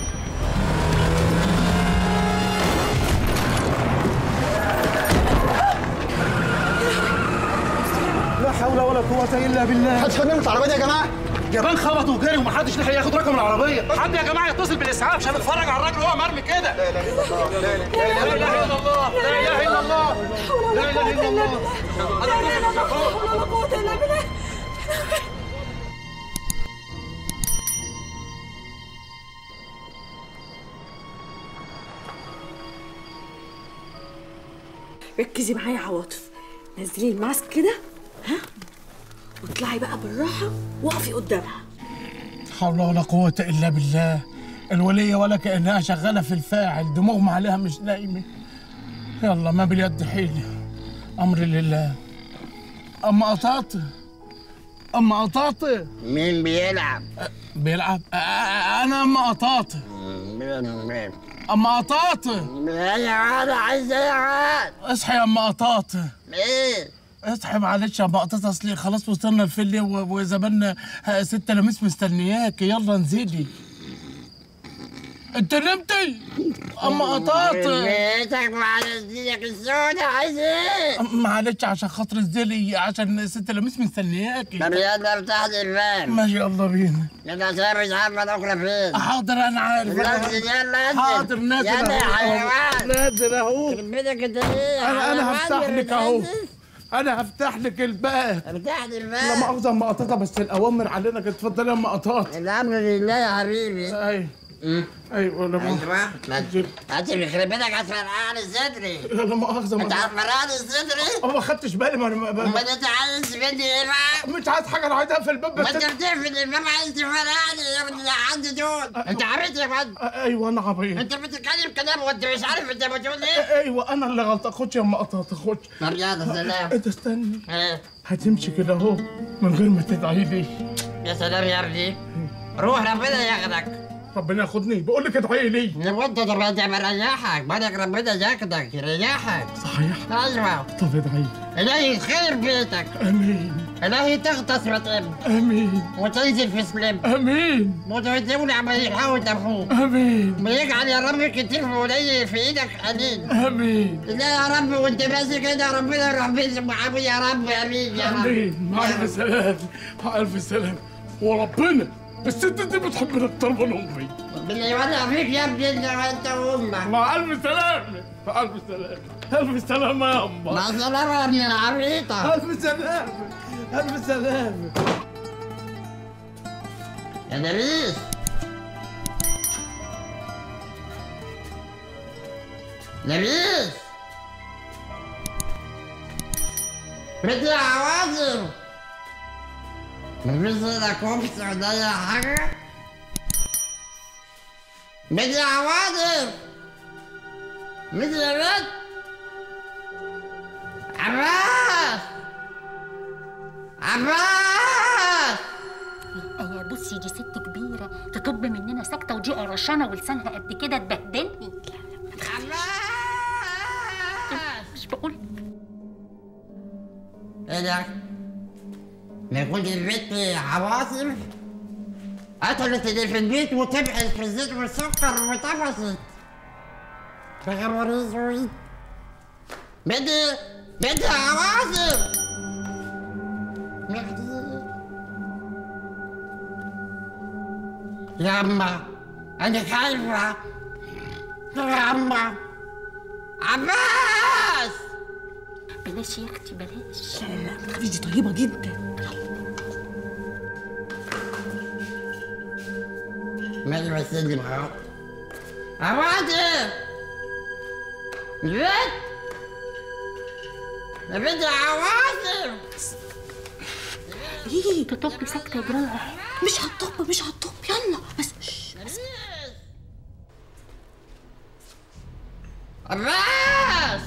لا حول ولا قوة إلا بالله محدش خد منه العربية دي يا جماعة جبان خبط وجري ومحدش لحق ياخد رقم العربية حد يا جماعة يتصل بالإسعاف عشان نتفرج على الراجل وهو مرمي كده لا إله إلا الله لا إله إلا الله لا إله إلا الله لا إله إلا الله لا حول ولا قوة إلا بالله ركزي معايا يا عواطف نزلي الماسك كده ها واطلعي بقى بالراحه وقفي قدامها حول ولا قوة إلا بالله الولية ولا كأنها شغالة في الفاعل دي مغمى عليها مش نايمة يلا ما باليد حيلة أمر لله أما قطاطي أما قطاطي مين بيلعب؟ بيلعب أ- أ- أنا أما قطاطي أما قطاطي ايوه انا عايز العب اصحي يا أما قطاطي ايه اصحي معلش يا أما قطاطي أصلي خلاص وصلنا الفيلي و- وزماننا ست لميس مستنياك يلا انزلي انت نمتي اما قطعت بيتك وعلى سنينك السوداء عايز ايه؟ معلش عشان خاطر الزلي عشان ست لميس مستنياكي طب يلا افتح لي الباب ماشي يلا بينا يلا عشان مش عارفه الاخرى فين حاضر انا عارف نزل يلا انزل حاضر نازل يلا يا أهو. حيوان نازل اهو يخرب بيتك انت ايه؟ انا انا حيوان هفتح لك يا اهو مهندس. انا هفتح لك الباب افتح لي لا الباب مؤاخذة اما قطاطة بس الاوامر علينا كانت اتفضلي يا اما قطاطة الامر لله يا حبيبي ايوه ايوه لا مؤاخذة ايوه انت يخرب بيتك هتفرقعني صدري لا مؤاخذة انت هتفرقعني صدري أنا ما خدتش بالي ما انا امال انت عايز مني ايه بقى؟ مش عايز حاجة انا عايز اقفل الباب ما بس انت بتقفل الباب عايز تفرقعني يا ابني اللي عندي دول انت عبيط يا ولد ايوه انا عبيط انت بتتكلم كلام وانت مش عارف انت بتقول ايه؟ ايوه انا اللي غلطان خدش يا اما قطاطة خدش طب يلا سلام انت استني ايه هتمشي كده اهو من غير ما تدعي لي يا سلام يا ابني روح ربنا ياخدك ربنا ياخدني بقول لك ادعي لي يا وانت طب انت مريحك بالك ربنا ياخدك يريحك صحيح ايوه طب ادعي لي الهي يخير بيتك امين الهي تغطس وتقل امين وتنزل في سلم امين وتوديون عمال يحاول تفوق امين ويجعل يا رب كتير ولي في ايدك قليل امين لا يا رب وانت ماسك كده ربنا يروح بيسمع معاك يا رب امين يا رب امين مع الف سلامة مع الف سلامة وربنا الست دي بتحبني اكتر من امي ربنا يولع فيك يا ابني انت وانت وامك مع الف سلامة مع الف سلامة الف سلامة يا امه مع السلامة يا ابن العبيطة الف سلامة الف سلامة يا نبيل نبيل بدي عوازم مفيش لك وقت ولا حاجة بدي عوازم مثل بنت عباس عباس آه بصي دي ست كبيرة تطب مننا ساكتة ودي قرشانة ولسانها قد كده تبهدلني مش بقول ايه ده؟ ما يكون البيت عواصف قتلت اللي في البيت وطبعت في الزيت والسكر وطفست يا خبر اسود بدي بدي عواصف يا أما أنا خايفة يا أما عباس بلاش يا اختي بلاش لا لا لا دي طيبة جدا ما يمثلني معاك عواطف البيت البيت يا عواطف ايه تطب ساكتة يا جراح مش هتطب مش هتطب يلا بس شش، بس عباس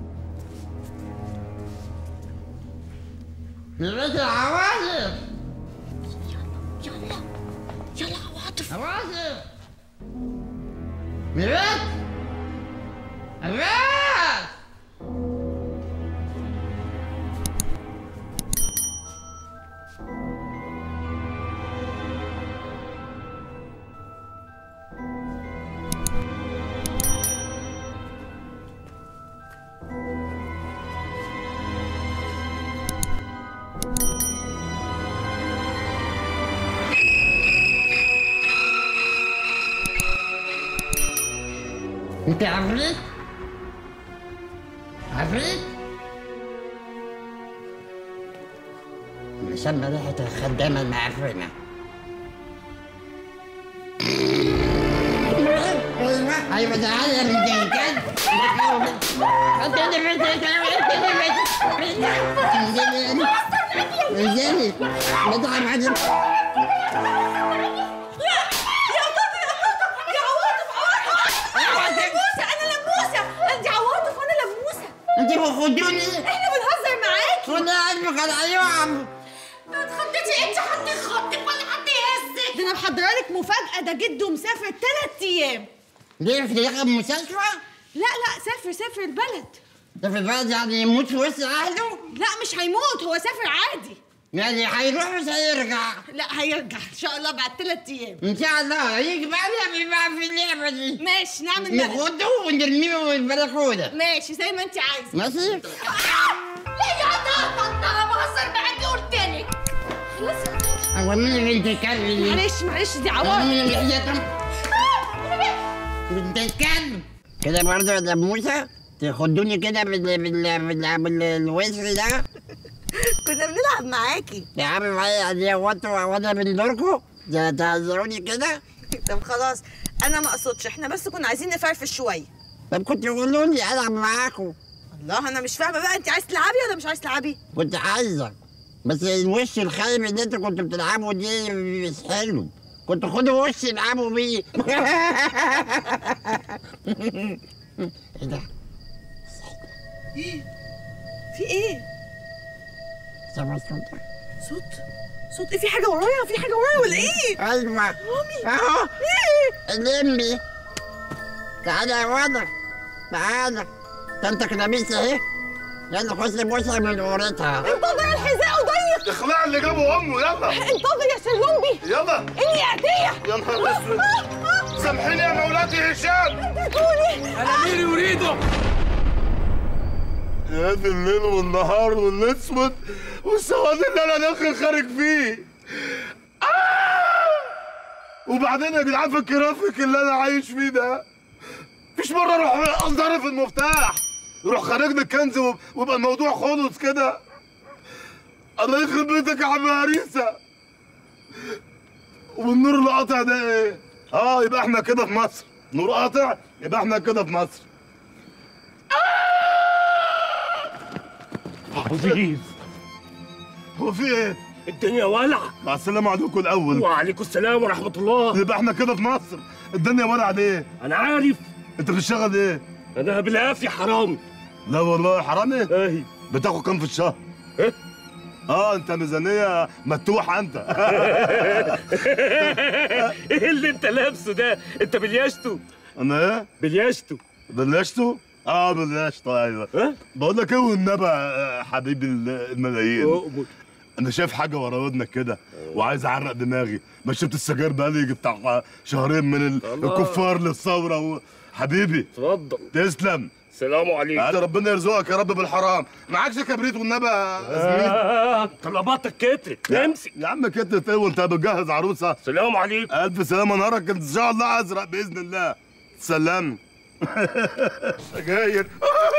البيت يا عواطف يلا يلا عواطف عواطف البيت عباس انت عفريت عفريت شم ريحة الخدامة المعفنة ايوه ايوه تعالى يا بنت الكلب انت اللي بنت الكلب انت اللي بنت انزلي انزلي بتعب عجب يا طفل يا طفل يا عواطف عواطف لموسة انا لموسة انت عواطف وانا لموسة انت بتخدوني احنا بنهزر معاكي ولا قلبك على ايوه اتخضيتي انت حد يخضك ولا حد يهزك ده انا محضره لك مفاجأة ده جده مسافر ثلاث ايام ليه في رقم مستشفى؟ لا لا سافر سافر البلد ده في البلد يعني يموت في وسط اهله؟ لا مش هيموت هو سافر عادي يعني هيروح مش هيرجع لا هيرجع ان شاء الله بعد ثلاث ايام ان شاء الله هيجي بقى نعمل بقى في اللعبه دي ماشي نعمل مقلب. ناخده ونرميه من البلكونه ماشي زي ما انت عايزه ماشي ليه يا ضربة انا بهزر معاكي قلت لك خلاص هو مين اللي بتتكلم معلش معلش دي مين عوار اللي بتتكلم كده برضه يا دموسه تاخدوني كده بال بال بال بالوزر ده كنا بنلعب معاكي يا عم معايا دي وانتوا وانا من دوركم ده تهزروني كده طب خلاص انا ما اقصدش احنا بس كنا عايزين نفرفش شويه طب كنت قولوا لي العب معاكم الله انا مش فاهمه بقى انت عايز تلعبي ولا مش عايز تلعبي كنت عايزك بس الوش الخايب اللي انتوا كنتوا بتلعبوا دي مش حلو كنت خدوا وش العبوا بيه ايه ده؟ ايه في ايه سامع الصوت ده؟ صوت صوت ايه في حاجه ورايا في حاجه ورايا ولا ايه ايوه مامي اهو ايه اللمبي تعالى يا وضع تعالى ده انت كده بيس اهي يلا خش بوسه من وريتها انتظر الحذاء ضيق اخلع اللي جابه امه يلا انتظر يا سلومبي يلا اني اعديه يا نهار اسود سامحيني يا مولاتي هشام تقولي انا مين يريده يا دي الليل والنهار والاسود والسواد اللي انا داخل خارج فيه آه! وبعدين يا جدعان في الكرافيك اللي انا عايش فيه ده مفيش مره اروح انظرف المفتاح يروح خارجني الكنز وب- ويبقى الموضوع خلص كده الله يخرب بيتك يا عم هريسه والنور اللي قاطع ده ايه؟ اه يبقى احنا كده في مصر نور قاطع يبقى احنا كده في مصر عزيز هو في ايه؟ الدنيا ولع مع السلامة عليكم الأول وعليكم السلام ورحمة الله يبقى احنا كده في مصر الدنيا ولع ليه؟ أنا عارف أنت بتشتغل إيه؟ أنا بالعافية حرامي لا والله حرامي؟ ايه بتاخد كام في الشهر؟ ايه؟ اه انت ميزانية مفتوحة انت ايه اللي انت لابسه ده؟ انت بلياشته انا ايه؟ بلياشته بلشته؟ اه بلشته ايوه اه؟ بقول لك ايه والنبي يا حبيبي الملايين انا شايف حاجه ورا ودنك كده وعايز اعرق دماغي ما شربت السجاير بقالي يجي بتاع شهرين من ال- الله. الكفار للثوره و... حبيبي اتفضل تسلم السلام عليكم هذا ربنا يرزقك يا رب بالحرام معكش كبريت والنبي يا زميلي آه، طلباتك كترت يا- امسك يا عم كترت ايه وانت بتجهز عروسه السلام عليكم الف سلامه نهارك ان شاء الله ازرق باذن الله سلام سجاير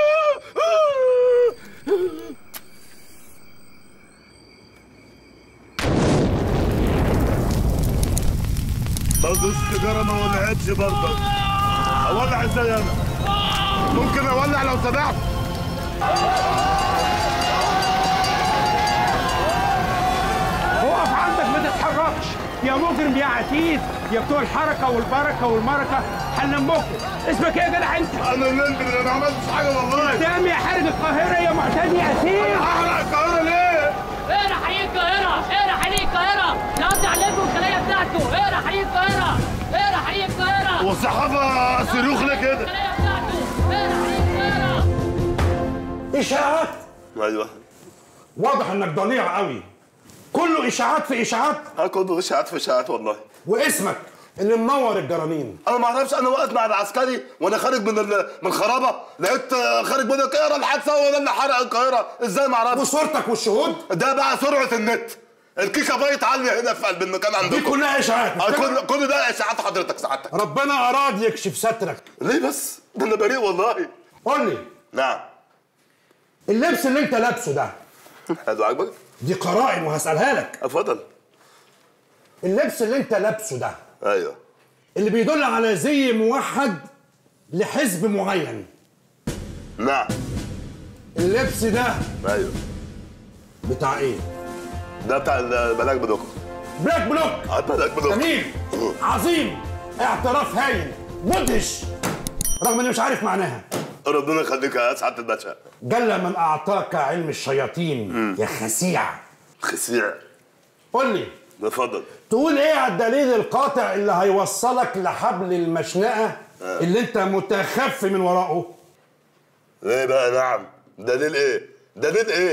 برضه السيجاره ما ولعتش برضه اولع ازاي انا ممكن اولع لو سمحت اقف عندك ما تتحركش يا مجرم يا عتيد يا بتوع الحركه والبركه والمركه هنلمكم اسمك ايه يا جدع انت؟ انا اللمبي انا ما عملتش حاجه والله قدامي يا حارب القاهره يا معتدي اسير احرق القاهره ليه؟ اقرا حريق القاهرة اقرا حريق القاهرة نقضي على اللب والخلايا بتاعته اقرا حريق القاهرة اقرا حريق القاهرة والصحافه صاروخ ليه كده؟ الخلايا بتاعته اقرا حريق القاهرة اشاعات ايوه واضح انك ضليع قوي كله اشاعات في اشاعات اه كله اشاعات في اشاعات والله واسمك اللي منور الجرانين انا ما اعرفش انا واقف مع العسكري وانا خارج من ال- من الخرابه لقيت آه، خارج من القاهره الحادثه هو ده اللي حرق القاهره ازاي ما اعرفش وصورتك والشهود ده بقى سرعه النت الكيكه بايت عاليه هنا في قلب المكان عندكم دي كلها اشاعات آه، كل كل ده اشاعات حضرتك سعادتك ربنا اراد يكشف سترك ليه بس ده انا بريء والله قول لي نعم اللبس اللي انت لابسه ده هذا عاجبك دي قرائن وهسالها لك اتفضل اللبس اللي انت لابسه ده ايوه اللي بيدل على زي موحد لحزب معين نعم اللبس ده ايوه بتاع ايه ده بتاع البلاك بدوك بلاك بلوك آه، البلاك بدوك جميل عظيم اعتراف هايل مدهش رغم اني مش عارف معناها ربنا يخليك يا سعاده الباشا جل من اعطاك علم الشياطين يا خسيع خسيع قول لي اتفضل تقول ايه على الدليل القاطع اللي هيوصلك لحبل المشنقه اللي انت متخفي من وراءه ايه بقى نعم دليل ايه دليل ايه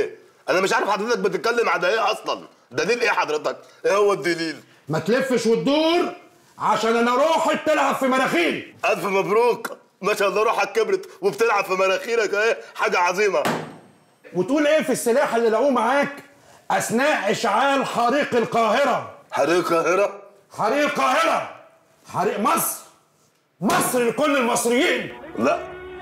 انا مش عارف حضرتك بتتكلم على ايه اصلا دليل ايه حضرتك ايه هو الدليل ما تلفش وتدور عشان انا روحي تلعب في مناخيري الف مبروك ما شاء الله روحك كبرت وبتلعب في مناخيرك ايه حاجه عظيمه وتقول ايه في السلاح اللي لقوه معاك اثناء اشعال حريق القاهره حريق القاهره حريق القاهره حريق مصر مصر لكل المصريين لا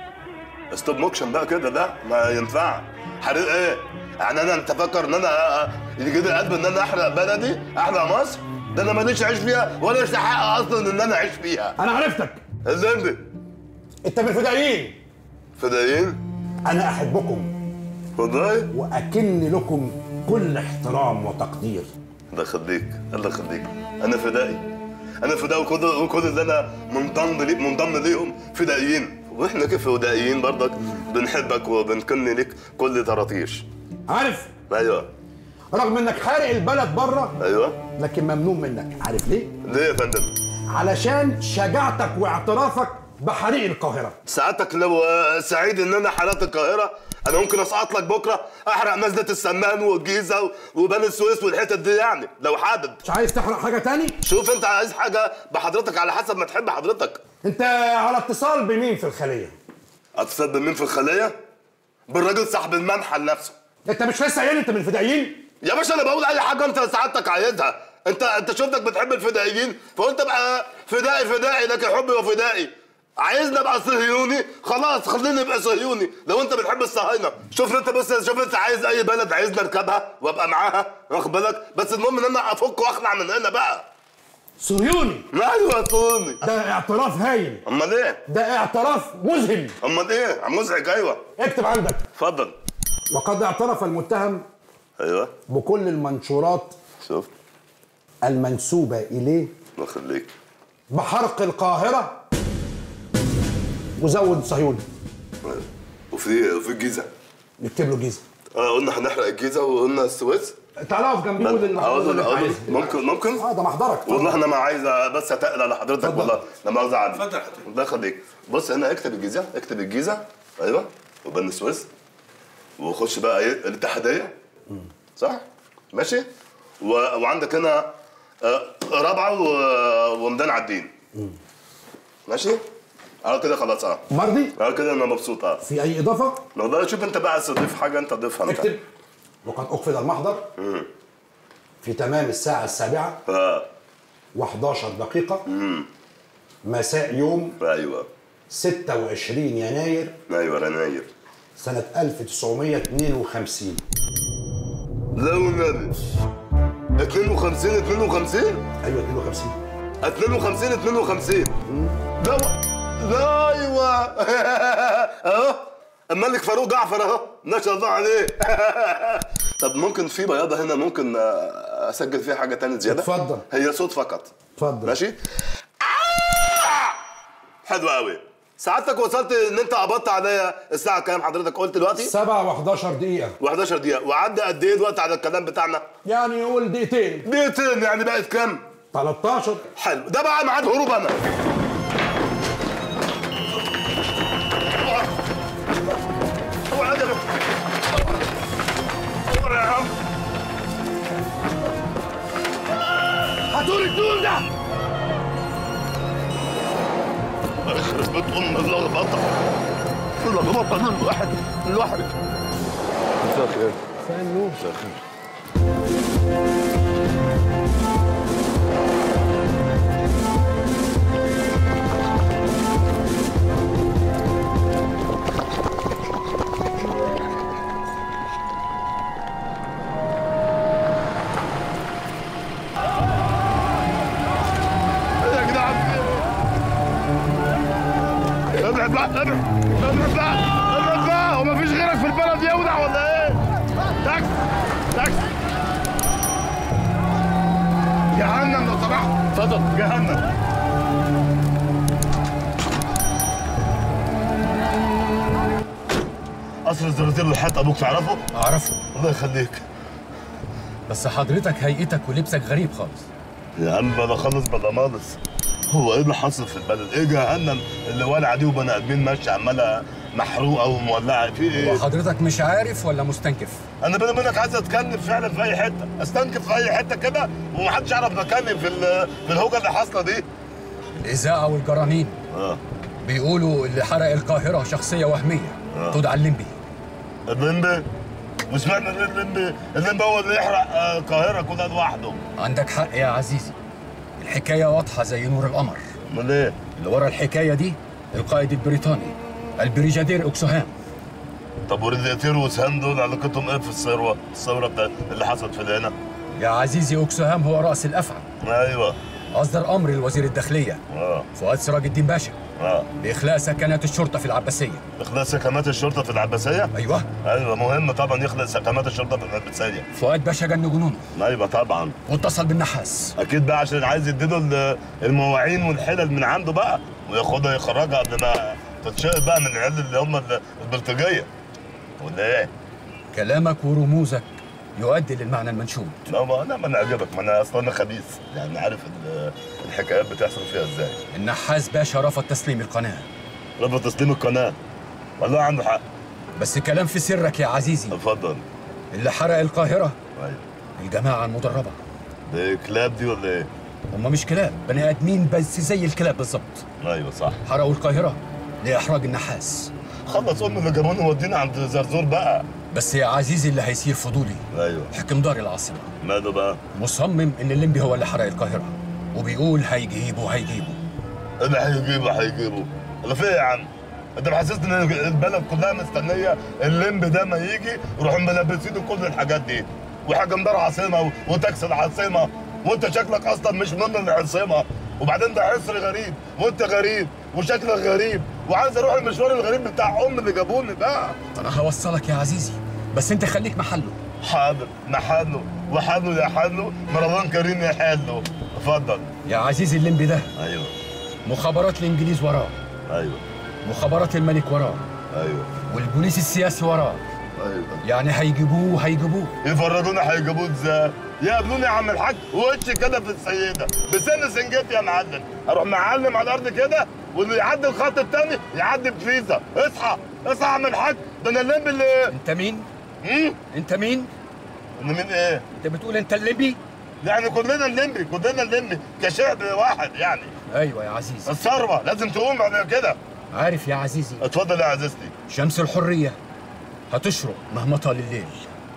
ستوب موكشن بقى كده لا ما ينفع حريق ايه يعني انا انت فاكر ان انا يجي لي قلب ان انا احرق بلدي احرق مصر ده انا ماليش اعيش فيها ولا استحق اصلا ان انا اعيش فيها انا عرفتك ازاي انت من الفدائيين فدائيين انا احبكم والله واكن لكم كل احترام وتقدير الله يخليك الله يخليك انا فدائي انا فدائي وكل وكل اللي انا منضم لي منضم ليهم فدائيين واحنا كيف فدائيين برضك بنحبك وبنكن لك كل طراطيش عارف ايوه رغم انك حارق البلد بره ايوه لكن ممنوع منك عارف ليه ليه يا فندم علشان شجاعتك واعترافك بحريق القاهره سعادتك لو سعيد ان انا حرقت القاهره انا ممكن اسقط لك بكره احرق مسجد السمان والجيزه وبني السويس والحتت دي يعني لو حابب مش عايز تحرق حاجه تاني شوف انت عايز حاجه بحضرتك على حسب ما تحب حضرتك انت على اتصال بمين في الخليه اتصل بمين في الخليه بالراجل صاحب المنحل نفسه انت مش لسه قايل انت من الفدائيين يا باشا انا بقول اي حاجه انت سعادتك عايزها انت انت شفتك بتحب الفدائيين فقلت بقى فدائي فدائي لك حبي وفدائي عايزني ابقى صهيوني خلاص خليني ابقى صهيوني لو انت بتحب الصهاينه شوف انت بص شوف انت عايز اي بلد عايزني اركبها وابقى معاها واخد بالك بس المهم ان انا افك واخلع من هنا بقى صهيوني ايوه صهيوني ده اعتراف هايل امال ايه ده اعتراف مذهل امال ايه مزعج ايوه اكتب عندك اتفضل وقد اعترف المتهم ايوه بكل المنشورات شوف المنسوبه اليه الله يخليك بحرق القاهره وزود صهيوني وفي في الجيزه نكتب له جيزه اه قلنا هنحرق الجيزه وقلنا السويس تعالى اقف جنبي قول اللي اقول اللي له اقول له عايزه. ممكن ممكن اه ده محضرك والله انا ما عايز بس اتقل على حضرتك والله لا مؤاخذه عني اتفضل الله يخليك بص هنا اكتب الجيزه اكتب الجيزه ايوه وبني السويس وخش بقى ايه الاتحاديه صح ماشي و... وعندك هنا آه، رابعه و... وميدان عابدين ماشي اه كده خلاص اه مرضي اه كده انا مبسوط اه في اي اضافه والله شوف انت بقى عايز تضيف حاجه انت ضيفها انت اكتب وقد اقفل المحضر مم. في تمام الساعه السابعه اه و11 دقيقه امم مساء يوم ايوه 26 يناير ايوه يناير سنه 1952 لا والنبي 52 52 ايوه 52 52 52 ده و... لا ايوه اهو الملك فاروق جعفر اهو ما شاء الله عليه طب ممكن في بياضه هنا ممكن آه، اسجل فيها حاجه تانية زياده اتفضل. هي صوت فقط اتفضل ماشي حلو قوي سعادتك وصلت ان انت قبضت عليا الساعه كام حضرتك قلت دلوقتي 7 و11 دقيقه و11 دقيقه وعدى قد ايه الوقت على الكلام بتاعنا يعني نقول دقيقتين دقيقتين يعني بقت كام 13 حلو ده بقى ميعاد هروب انا اوعى يا اوعى يا عم هاتوا لي الدول ده يخرب بيت ام اللخبطه اللخبطه دي الواحد الواحد مساء الخير مساء النور مساء الخير يا جدعان ابعد بقى ابعد ابعد بقى ابعد بقى هو مفيش غيرك في البلد يودع ولا ايه؟ تاكس تاكس جهنم لو سمحت اتفضل جهنم قصر الزرازير والحياة ابوك تعرفه؟ اعرفه الله يخليك بس حضرتك هيئتك ولبسك غريب خالص يا عم بلا خالص بلا مالص هو ايه اللي حصل في البلد؟ ايه جهنم اللي ولع دي وبني ادمين ماشيه عماله محروقه ومولعه في ايه؟ وحضرتك مش عارف ولا مستنكف؟ انا بيني وبينك عايز اتكلم فعلا في اي حته، استنكف في اي حته كده ومحدش يعرف مكاني في ال- في الهوجه اللي حاصله دي. الإذاعة والجرانين اه بيقولوا اللي حرق القاهرة شخصية وهمية آه. تدعى الليمبي الليمبي مش معنى ان الليمبي الليمبي هو اللي يحرق آه، القاهره كلها لوحده. عندك حق يا عزيزي الحكاية واضحة زي نور القمر امال ايه؟ اللي ورا الحكاية دي القائد البريطاني البريجادير أوكسوهام طب وريدياتير وسهام دول علاقتهم ايه في الثوره؟ الثوره بتاع اللي حصلت في الهنا؟ يا عزيزي أوكسوهام هو رأس الأفعى ايوه أصدر أمر لوزير الداخلية اه فؤاد سراج الدين باشا اه بإخلاء سكنات الشرطة في العباسية اخلاء سكنات الشرطه في العباسيه؟ ايوه ايوه مهم طبعا يخلق سكنات الشرطه في العباسيه فؤاد باشا جن جنونه ايوه طبعا واتصل بالنحاس اكيد بقى عشان عايز يديله ال- المواعين والحلل من عنده بقى وياخدها يخرجها قبل ما تتشقط بقى من العيال اللي هم ال- البلطجيه ولا ايه؟ كلامك ورموزك يؤدي للمعنى المنشود لا ما انا ما انا عجبك ما انا اصلا انا خبيث يعني عارف ال- الحكايات بتحصل فيها ازاي النحاس باشا رفض تسليم القناة رفض تسليم القناه والله عنده حق بس كلام في سرك يا عزيزي اتفضل اللي حرق القاهرة ايوه الجماعة المدربة دي كلاب دي ولا ايه؟ هم مش كلاب بني آدمين بس زي الكلاب بالظبط ايوه صح حرقوا القاهرة لإحراج النحاس خلص ام اللي جابوني ودينا عند زرزور بقى بس يا عزيزي اللي هيصير فضولي ايوه حكم دار العاصمة ماله بقى؟ مصمم إن الليمبي هو اللي حرق القاهرة وبيقول هيجيبه هيجيبه اللي هيجيبه هيجيبه اللي فيه يا عم انت محسسني ان البلد كلها مستنيه الليمب ده ما يجي يروحوا ملبسينه كل الحاجات دي وحاجه مدار عاصمه وتاكس العاصمه وانت شكلك اصلا مش من العاصمه وبعدين ده عصر غريب وانت غريب وشكلك غريب وعايز اروح المشوار الغريب بتاع ام اللي جابوني بقى أنا هوصلك يا عزيزي بس أنت خليك محله حاضر محله وحله يا حله رمضان كريم يا حله اتفضل يا عزيزي الليمبي ده ايوه مخابرات الإنجليز وراه ايوه مخابرات الملك وراه ايوه والبوليس السياسي وراه ايوه يعني هيجيبوه هيجيبوه يفرجونا هيجيبوه ازاي؟ يقابلوني يا عم الحاج وش كده في السيده بسن سنجتي يا معلم اروح معلم على الارض كده واللي يعدي الخط التاني يعدي بفيزا اصحى اصحى يا عم الحاج ده انا الليمبي اللي انت مين؟ امم انت مين؟ انا مين ايه؟ انت بتقول انت الليمبي؟ يعني كلنا الليمبي كلنا الليمبي كشعب واحد يعني ايوه يا عزيزي الثروه لازم تقوم بعد كده عارف يا عزيزي اتفضل يا عزيزتي شمس الحريه هتشرق مهما طال الليل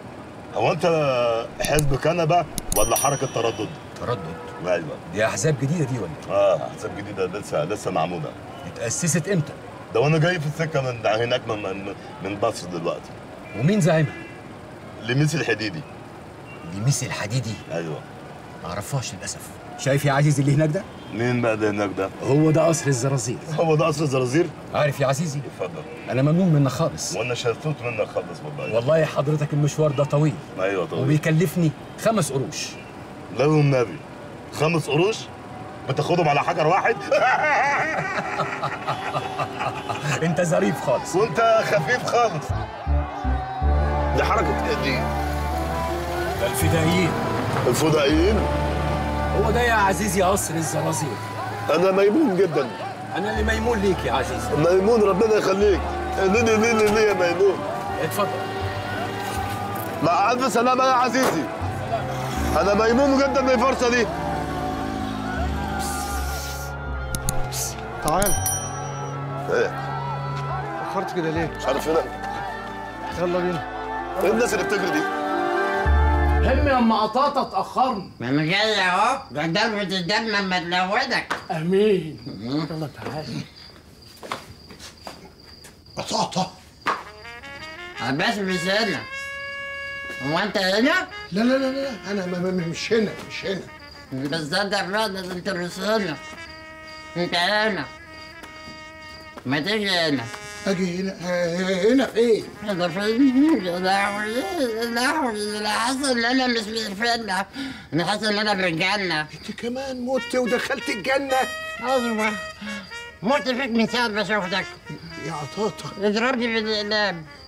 هو انت حزب كنبه ولا حركه تردد؟ تردد ايوه دي احزاب جديده دي ولا اه احزاب جديده لسه لسه معموله اتاسست امتى؟ ده وانا جاي في السكه من هناك من من, من مصر دلوقتي ومين زعيمها؟ لميس الحديدي لميس الحديدي ايوه ما اعرفهاش للاسف شايف يا عزيزي اللي هناك ده؟ مين بقى اللي هناك ده؟ هو ده قصر الزرازير هو ده قصر الزرازير؟ عارف يا عزيزي اتفضل انا ممنون منك خالص وانا شلتوت منك خالص والله والله حضرتك المشوار ده طويل ايوه طبعا وبيكلفني خمس قروش لا والنبي خمس قروش بتاخدهم على حجر واحد انت ظريف خالص وانت خفيف خالص دي حركه ايه دي؟ ده الفدائيين الفدائيين هو ده يا عزيزي قصر الزرازير انا ميمون جدا انا اللي ميمون ليك يا عزيزي ميمون ربنا يخليك ليه ليه ليه ليه يا ميمون اتفضل مع الف سلامه يا عزيزي انا ميمون جدا من الفرصه دي تعال ايه اخرت كده ليه؟ مش عارف هنا يلا بينا ايه الناس اللي بتجري دي هم يا ام قطاطه اتاخرنا ما انا جاي اهو ده ضربة الدم اما تلودك امين يلا تعالى بطاطا عباس مش هنا هو انت هنا؟ لا لا لا لا انا ما- ما- مش هنا مش هنا بس ده الراجل ده انت مش هنا انت هنا ما تيجي هنا اجي هنا آه، هنا فين؟ هنا فين؟ يا لهوي يا لهوي انا حاسس ان انا مش في الجنة انا حاسس ان انا في الجنة انت كمان مت ودخلت الجنة ايوه مت فيك من ساعة ما شفتك يا عطاطا اضربني بالاقلام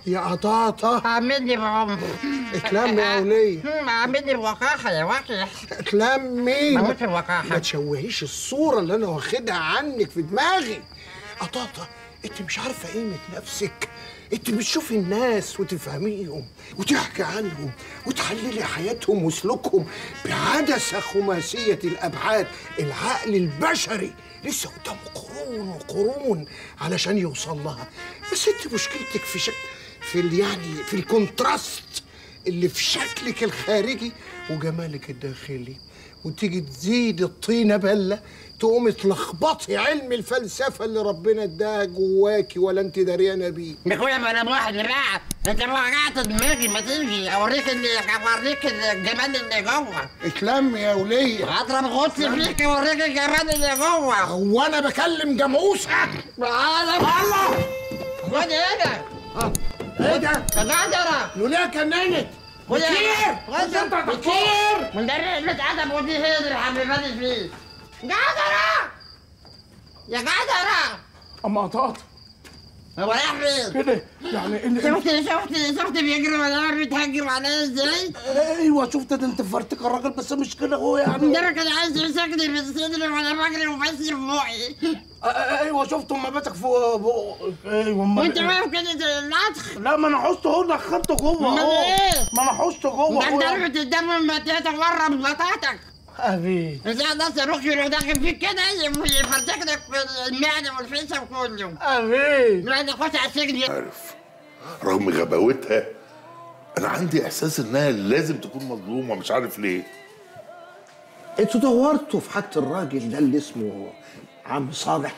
يا قطاطة عاملني بعمر اتلم يا ولية عاملني بوقاحة يا وحش اتلمي بموت في الوقاحة. ما تشوهيش الصورة اللي أنا واخدها عنك في دماغي قطاطة أنت مش عارفة قيمة نفسك أنت بتشوفي الناس وتفهميهم وتحكي عنهم وتحللي حياتهم وسلوكهم بعدسة خماسية الأبعاد العقل البشري لسه قدامه قرون وقرون علشان يوصل لها بس أنت مشكلتك في شك... في ال- يعني في الكونتراست اللي في شكلك الخارجي وجمالك الداخلي وتيجي تزيد الطينه بله تقومي تلخبطي علم الفلسفه اللي ربنا اداها جواكي ولا انت دريانه بيه يا اخويا ما انا واحد بقى انت وقعت دماغي ما تيجي اوريك اللي اوريك الجمال اللي جوه اتلم يا وليه اضرب غطس فيك اوريك الجمال اللي جوه هو انا بكلم جاموسه تعالى الله خد هنا ايه ده؟ تجادرة لوليه كننت كتير كتير من ده قلة أدب ودي هي اللي حبيباني فيه جدرة يا جدرة اما قطعت هو رايح فين؟ كده يعني اللي شفت شفت شفت بيجري ولا بيتهجم عليا ازاي؟ ايوه شفت ده انت فرتك الراجل بس مش كده هو يعني ده كان عايز يمسكني في صدري وانا بجري وبس في بوقي ايوه شفت اما باتك في بقك ايوه أما- وانت واقف كده زي اللطخ لا ما انا حوشته هو دخلته جوه امال هو. ايه؟ ما انا حوشته جوه ده هو. ضربة الدم ما تتورم بطاطك ابي ازاي الناس يروح يروح داخل فيك كده يفرتك لك في المعدة والفيسة وكله ابي بعد خش على السجن عارف رغم غباوتها انا عندي احساس انها لازم تكون مظلومه مش عارف ليه انتوا دورتوا في حاجه الراجل ده اللي اسمه عم صالح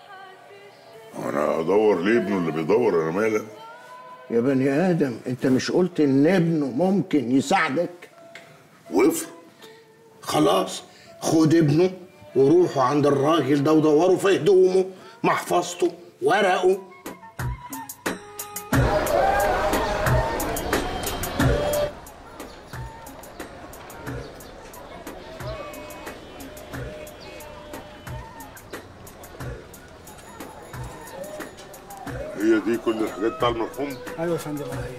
انا ادور ليه ابنه اللي بيدور انا مالي يا بني ادم انت مش قلت ان ابنه ممكن يساعدك وافرض خلاص خد ابنه وروحوا عند الراجل ده ودوروا في هدومه محفظته ورقه هي دي كل الحاجات بتاع المرحوم ايوه يا فندم هي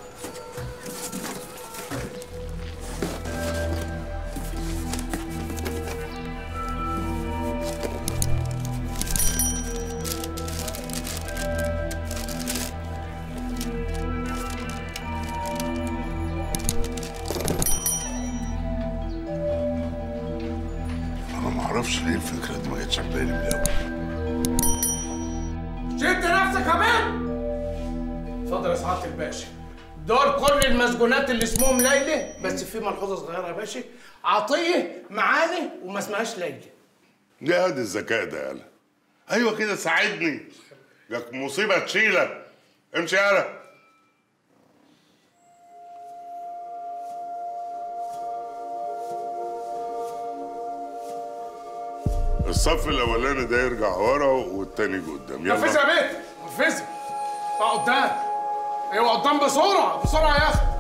انا ما اعرفش ليه الفكره دي ما جاتش في بالي من الاول شد نفسك يا بنت اتفضل يا سعاده الباشا دول كل المسجونات اللي اسمهم ليلى بس في ملحوظه صغيره يا باشا عطيه معاني وما اسمهاش ليلى يا قد الذكاء ده يالا ايوه كده ساعدني جاك مصيبه تشيلك امشي يالا الصف الاولاني ده يرجع ورا والتاني يجي قدام نفذها يلا يا بنت نفذها بقى قدام ايوه قدام بسرعه بسرعه يا اخي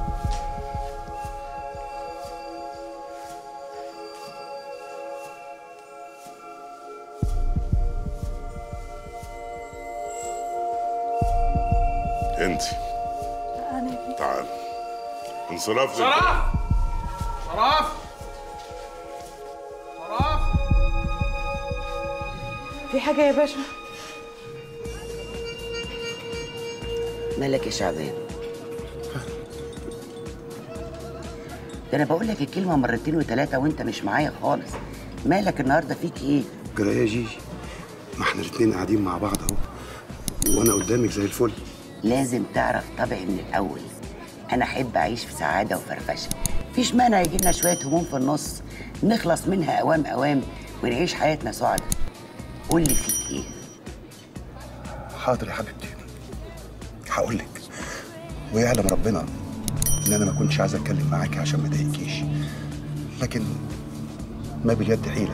انت انا تعال انصراف شرف شرف شرف في حاجه يا باشا مالك يا شعبان ده انا بقول لك الكلمه مرتين وثلاثه وانت مش معايا خالص مالك النهارده فيك ايه جرى يا جيجي ما احنا الاتنين قاعدين مع بعض اهو وانا قدامك زي الفل لازم تعرف طبعي من الاول انا احب اعيش في سعاده وفرفشه مفيش مانع يجي لنا شويه هموم في النص نخلص منها اوام اوام ونعيش حياتنا سعداء قول لي فيك ايه حاضر يا حبيبتي هقول لك ويعلم ربنا ان انا ما كنتش عايز اتكلم معاكي عشان ما اضايقكيش لكن ما باليد حيله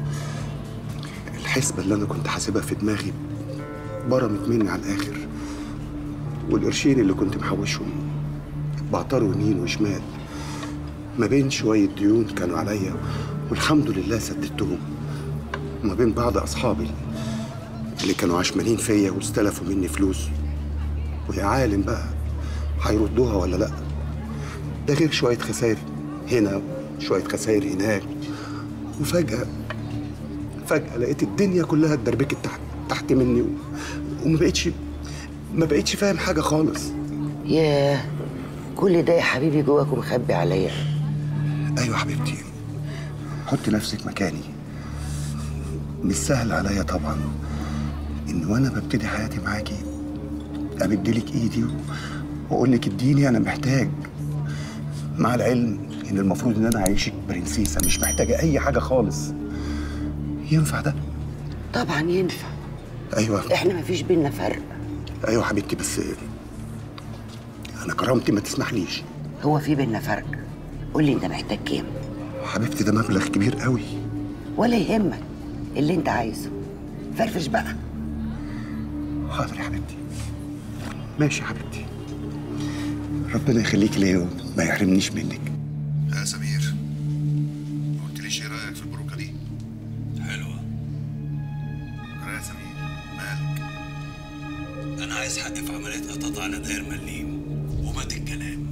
الحسبه اللي انا كنت حاسبها في دماغي برمت مني على الاخر والقرشين اللي كنت محوشهم بعطروا يمين وشمال ما بين شويه ديون كانوا عليا والحمد لله سددتهم وما بين بعض اصحابي اللي كانوا عشمانين فيا واستلفوا مني فلوس ويا عالم بقى هيردوها ولا لا ده غير شويه خسائر هنا شويه خسائر هناك وفجاه فجاه لقيت الدنيا كلها اتدربكت تحت تحت مني و... وما بقتش ما بقتش فاهم حاجه خالص ياه كل ده يا حبيبي جواك ومخبي عليا ايوه حبيبتي حط نفسك مكاني مش سهل عليا طبعا ان وانا ببتدي حياتي معاكي امدلك ايدي و- واقول لك اديني انا محتاج مع العلم ان المفروض ان انا اعيشك برنسيسه مش محتاجه اي حاجه خالص ينفع ده طبعا ينفع ايوه احنا مفيش بينا فرق ايوه حبيبتي بس انا كرامتي ما تسمحليش هو في بينا فرق قول لي انت محتاج كام حبيبتي ده مبلغ كبير قوي ولا يهمك اللي انت عايزه فرفش بقى حاضر يا حبيبتي ماشي يا حبيبتي ربنا يخليك ليا وما يحرمنيش منك يا سمير ما قلتليش ايه رايك في البروكه دي حلوة يا سمير مالك أنا عايز حقي في عملية قطاطة على داير مليم ومات الكلام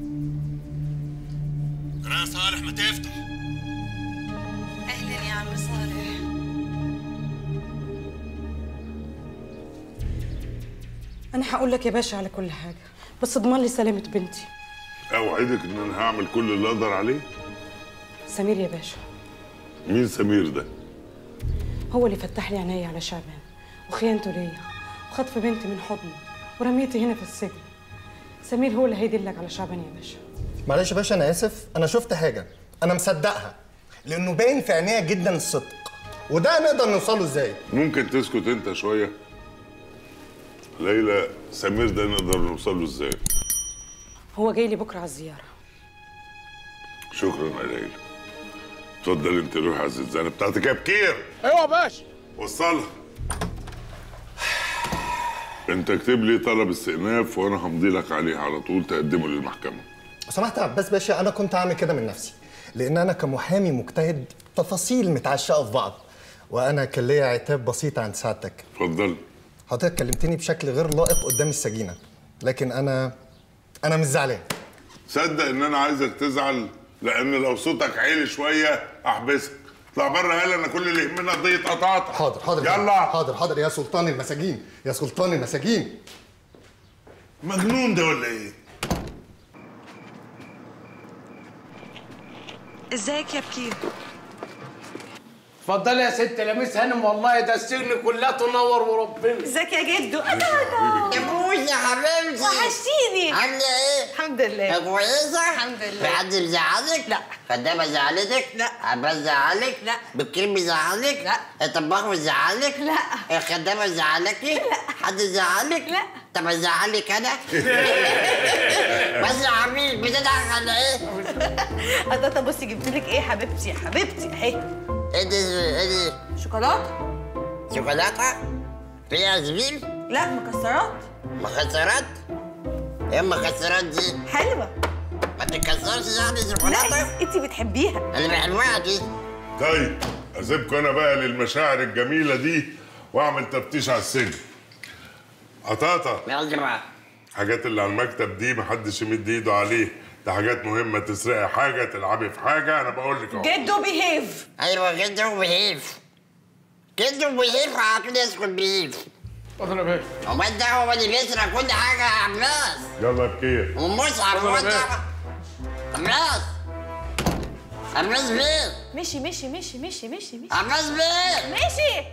يا صالح ما تفتح اهلا يا عم صالح انا هقول لك يا باشا على كل حاجه بس اضمن لي سلامه بنتي اوعدك ان انا هعمل كل اللي اقدر عليه سمير يا باشا مين سمير ده هو اللي فتح لي عينيا على شعبان وخيانته ليا وخطف بنتي من حضني ورميتي هنا في السجن سمير هو اللي هيدلك على شعبان يا باشا معلش يا باشا انا اسف انا شفت حاجه انا مصدقها لانه باين في عينيها جدا الصدق وده نقدر نوصله ازاي ممكن تسكت انت شويه ليلى سمير ده نقدر نوصل له ازاي هو جاي لي بكره على الزياره شكرا يا ليلى اتفضل انت روح على الزنزانه بتاعتك يا بكير ايوه يا باشا وصلها انت اكتب لي طلب استئناف وانا همضي لك عليه على طول تقدمه للمحكمه لو سمحت يا عباس باشا انا كنت هعمل كده من نفسي لان انا كمحامي مجتهد تفاصيل متعشقه في بعض وانا كان ليا عتاب بسيط عند سعادتك اتفضل حضرتك كلمتني بشكل غير لائق قدام السجينه لكن انا انا مش زعلان صدق ان انا عايزك تزعل لان لو صوتك عالي شويه احبسك اطلع بره يلا انا كل اللي يهمنا قضيه قطاطا حاضر حاضر يلا حاضر حاضر يا سلطان المساجين يا سلطان المساجين مجنون ده ولا ايه ازيك يا بكير اتفضلي يا ست لميس هانم والله ده السجن كلها تنور وربنا ازيك يا جدو يا بوس يا حبيبتي وحشتيني عامله ايه؟ الحمد لله كويسه؟ الحمد في لله حد مزعلك؟ لا خدامه زعلتك؟ لا عباس زعلك؟ لا بكير مزعلك؟ لا الطباخ مزعلك؟ لا الخدامه زعلكي؟ لا حد زعلك؟ لا طب ازعلك انا؟ بس يا عميل بتضحك على ايه؟ قطاطا بصي جبت لك ايه حبيبتي يا حبيبتي اهي ايه دي ايه دي؟ شوكولاته شوكولاته؟ فيها زبيب؟ لا مكسرات مخسرات؟ ايه المخسرات دي؟ حلوه ما تتكسرش يعني شوكولاته؟ انت بتحبيها انا بحبها دي طيب اسيبكم انا بقى للمشاعر الجميله دي واعمل تفتيش على السجن قطاطا يلا بقى الحاجات اللي على المكتب دي محدش يمد ايده عليه ده حاجات مهمه تسرقي حاجه تلعبي في حاجه انا بقول لك اهو جدو بيهيف ايوه جدا وبيهيف جدا وبيهيف عقل يسكت بيهيف اتفضل يا باشا امال ده هو اللي بيسرق كل حاجه يا عباس يلا بكير ومصعب هو ده عباس عباس فين؟ مشي مشي مشي مشي مشي مشي عباس فين؟ مشي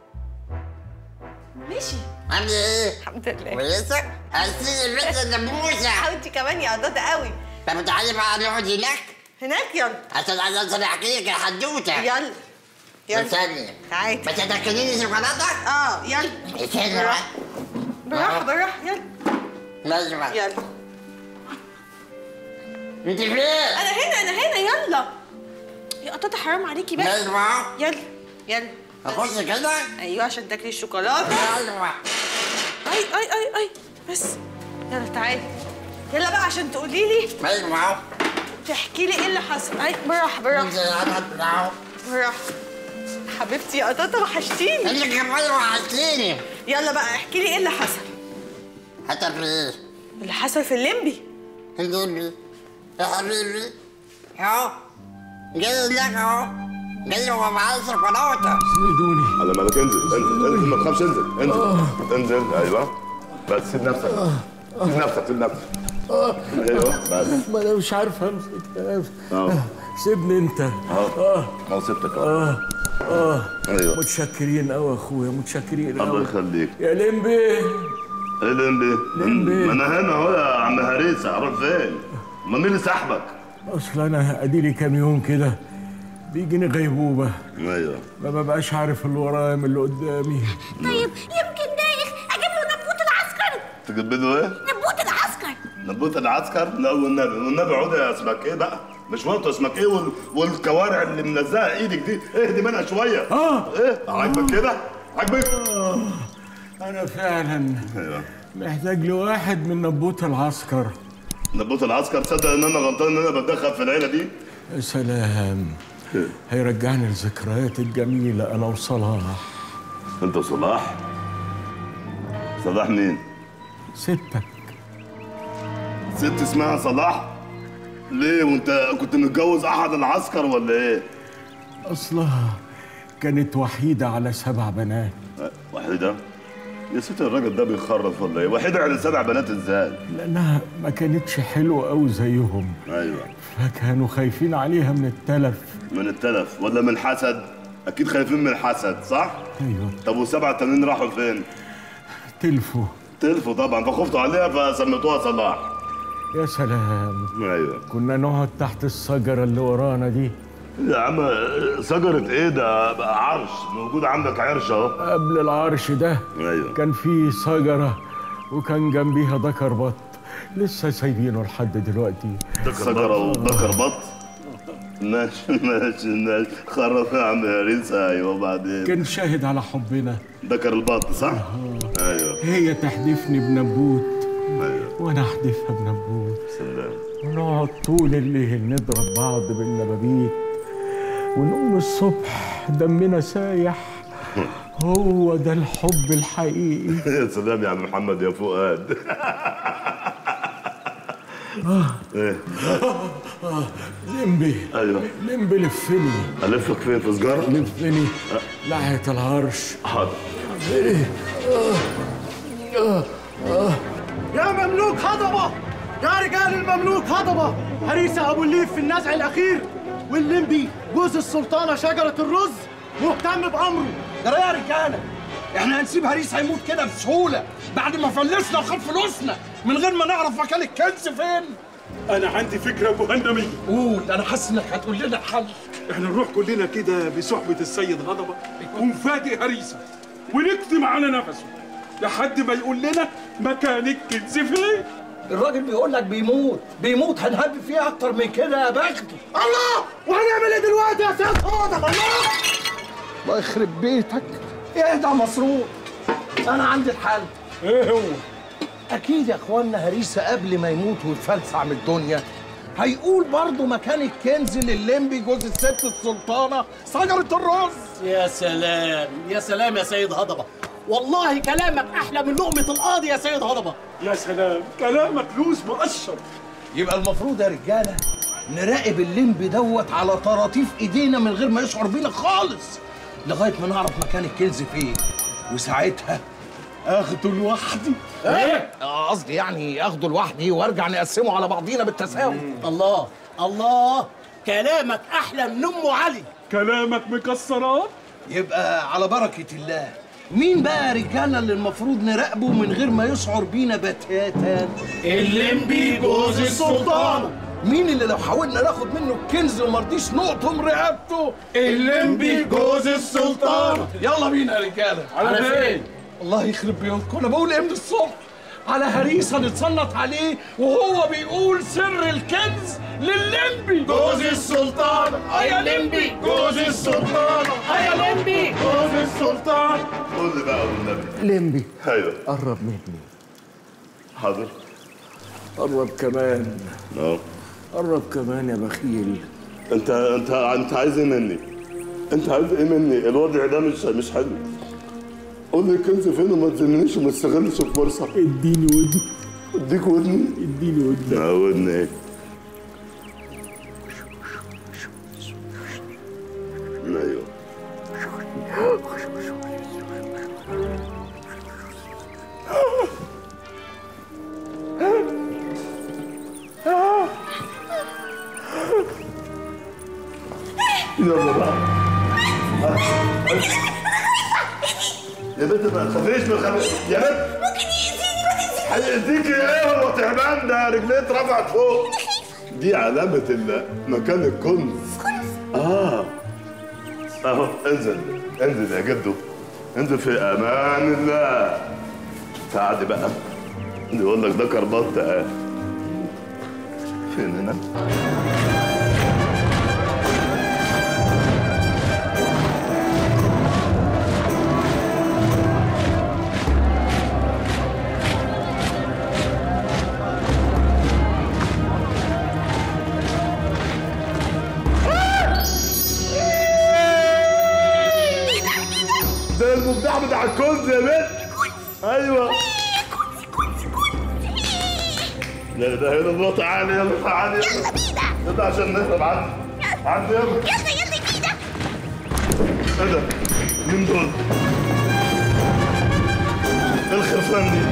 مشي عامله ايه؟ الحمد لله كويسه؟ هسيب البنت الناموسه حاولتي كمان يا قطاطا قوي طب تعالي بقى نقعد هناك هناك يلا عشان عايز احكي لك الحدوته يلا يلا استني تعالي بس هتاكليني شوكولاته؟ اه يلا استني بقى بالراحه بالراحه يلا ماشي بقى يلا انت فين؟ انا هنا انا هنا يلا يا قطاطا حرام عليكي بقى ماشي بقى يلا يلا اخش كده؟ ايوه عشان تاكلي الشوكولاته يلا بقى اي اي اي اي بس يلا تعالي يلا بقى عشان تقولي لي ماشي بقى تحكي لي ايه اللي حصل اي بالراحه بالراحه بالراحه حبيبتي يا قطاطا وحشتيني انت كمان وحشتيني يلا بقى احكي لي ايه اللي حصل حتى في ايه؟ اللي حصل في الليمبي الليمبي يا حبيبي اهو جاي لك اهو جاي وهو معاه شوكولاته سندوني على مالك انزل انزل انزل ما تخافش انزل انزل انزل ايوه بس سيب نفسك سيب نفسك سيب نفسك ايوه بس ما انا مش عارف امسك نفسي. اه سيبني انت اه ما سبتك اهو اه اه ايوه متشكرين قوي يا اخويا متشكرين الله قوي يخليك يا لمبي ايه لمبي؟ لمبي. ما انا هنا اهو يا عم هريسه اروح فين؟ ما مين اللي سحبك؟ اصل انا اديلي كام يوم كده بيجيني غيبوبه ايوه ما ببقاش عارف اللي ورايا من اللي قدامي طيب يمكن دايخ اجيب له نبوت العسكر تجيب له ايه؟ نبوت العسكر نبوت العسكر؟ لا والنبي والنبي عودة يا اسمك ايه بقى؟ مش وانت اسمك ايه وال... والكوارع اللي ملزقه ايدك دي اهدي منها شويه اه ايه عاجبك كده؟ عاجبك؟ انا فعلا ايوه محتاج لواحد من نبوت العسكر نبوت العسكر تصدق ان انا غلطان ان انا بتدخل في العيله دي؟ يا سلام هيرجعني لذكريات الجميلة أنا وصلاح انت وصلاح؟ صلاح مين؟ ستك ست اسمها صلاح؟ ليه وانت كنت متجوز احد العسكر ولا ايه؟ أصلها كانت وحيدة على سبع بنات وحيدة؟ يا ست الراجل ده بيخرف ولا ايه؟ وحيدة على سبع بنات ازاي؟ لأنها ما كانتش حلوة أوي زيهم ايوه فكانوا خايفين عليها من التلف من التلف ولا من حسد؟ اكيد خايفين من الحسد صح؟ أيوة طب والسبعة التانيين راحوا فين؟ تلفوا تلفوا طبعا فخفتوا عليها فسميتوها صلاح يا سلام ايوه كنا نقعد تحت الشجرة اللي ورانا دي يا عم شجرة ايه ده بقى عرش موجود عندك عرش اهو قبل العرش ده ايوه كان في شجرة وكان جنبيها ذكر بط لسه سايبينه لحد دلوقتي شجرة وذكر بط ماشي ماشي ماشي خرف يا عم هريسة ايوه بعدين كان شاهد على حبنا ذكر البط صح؟ ايوه هي تحدفني بنبوت ايوه وانا احدفها بنبوت سلام ونقعد طول الليل نضرب بعض بالنبابيت ونقوم الصبح دمنا سايح هو ده الحب الحقيقي يا سلام يا عم محمد يا فؤاد ايه لمبي ايوه لمبي لفني الفك فين في سجارة؟ لفني ناحية العرش حاضر يا مملوك هضبة يا رجال المملوك هضبة هريسة أبو الليف في النزع الأخير واللمبي جوز السلطانة شجرة الرز مهتم بأمره جرى يا رجالة احنا هنسيب هريس هيموت كده بسهولة بعد ما فلسنا وخد فلوسنا من غير ما نعرف مكان الكنز فين انا عندي فكره مهندميه قول انا حاسس انك هتقول لنا الحل احنا نروح كلنا كده بصحبه السيد هضبه ونفاجئ هريسه ونكتم على نفسه لحد ما يقول لنا مكان الكنز فين الراجل بيقول لك بيموت بيموت هنهب فيه اكتر من كده يا بختي الله وهنعمل ايه دلوقتي يا سيد هضبة الله الله يخرب بيتك اهدى يا مسرور انا عندي الحل ايه هو اكيد يا اخوانا هريسه قبل ما يموت ويتفلسع من الدنيا هيقول برضه مكان الكنز لللمبي جوز الست السلطانه شجره الرز يا سلام يا سلام يا سيد هضبة والله كلامك أحلى من لقمة القاضي يا سيد هضبة يا سلام كلامك لوز مقشر يبقى المفروض يا رجاله نراقب اللمبي دوت على طراطيف ايدينا من غير ما يشعر بينا خالص لغايه ما نعرف مكان الكنز فين وساعتها اخده لوحدي ايه آه، قصدي يعني اخده لوحدي وارجع نقسمه على بعضينا بالتساوي الله الله كلامك أحلى من أم علي كلامك مكسرات يبقى على بركه الله مين بقى يا رجاله اللي المفروض نراقبه من غير ما يشعر بينا بتاتا اللمبي جوز السلطانة. مين اللي لو حاولنا ناخد منه الكنز وما رضيش نقطم رقبته اللمبي جوز السلطانة. يلا بينا يا رجاله على فين؟ الله يخرب بيوتكم انا بقول ايه من الصبح على هريسه نتسلط عليه وهو بيقول سر الكنز لللمبي جوز السلطان يا لمبي جوز السلطان يا لمبي جوز السلطان قول لي بقى والنبي لمبي ايوه قرب مني حاضر قرب كمان اه قرب كمان يا بخيل انت انت انت عايز ايه مني؟ انت عايز ايه مني؟ الوضع ده مش مش حلو قول لي الكنز فين وما تزننيش وما تستغلش الفرصه اديني ودني اديك ودني اديني ودنك اه ودني ايه ايوه يلا بقى يا بنت ما تخافيش ما تخافيش يا بنت ممكن يأذيني ما هيأذيكي ايه هو تعبان ده رجليه اترفعت فوق دي علامة ال- مكان الكنز اه اهو انزل انزل يا جدو انزل في امان الله تعالي بقى يقول لك ده كربات تعال فين هنا ده المفتاح بتاع الكنز يا بنت ايوه لا اله الا الله تعالي يلا تعالي يلا بينا يلا عشان نهرب عندي عندي يلا يلا يلا كده ايه ده؟ مين دول؟ ايه الخرفان دي؟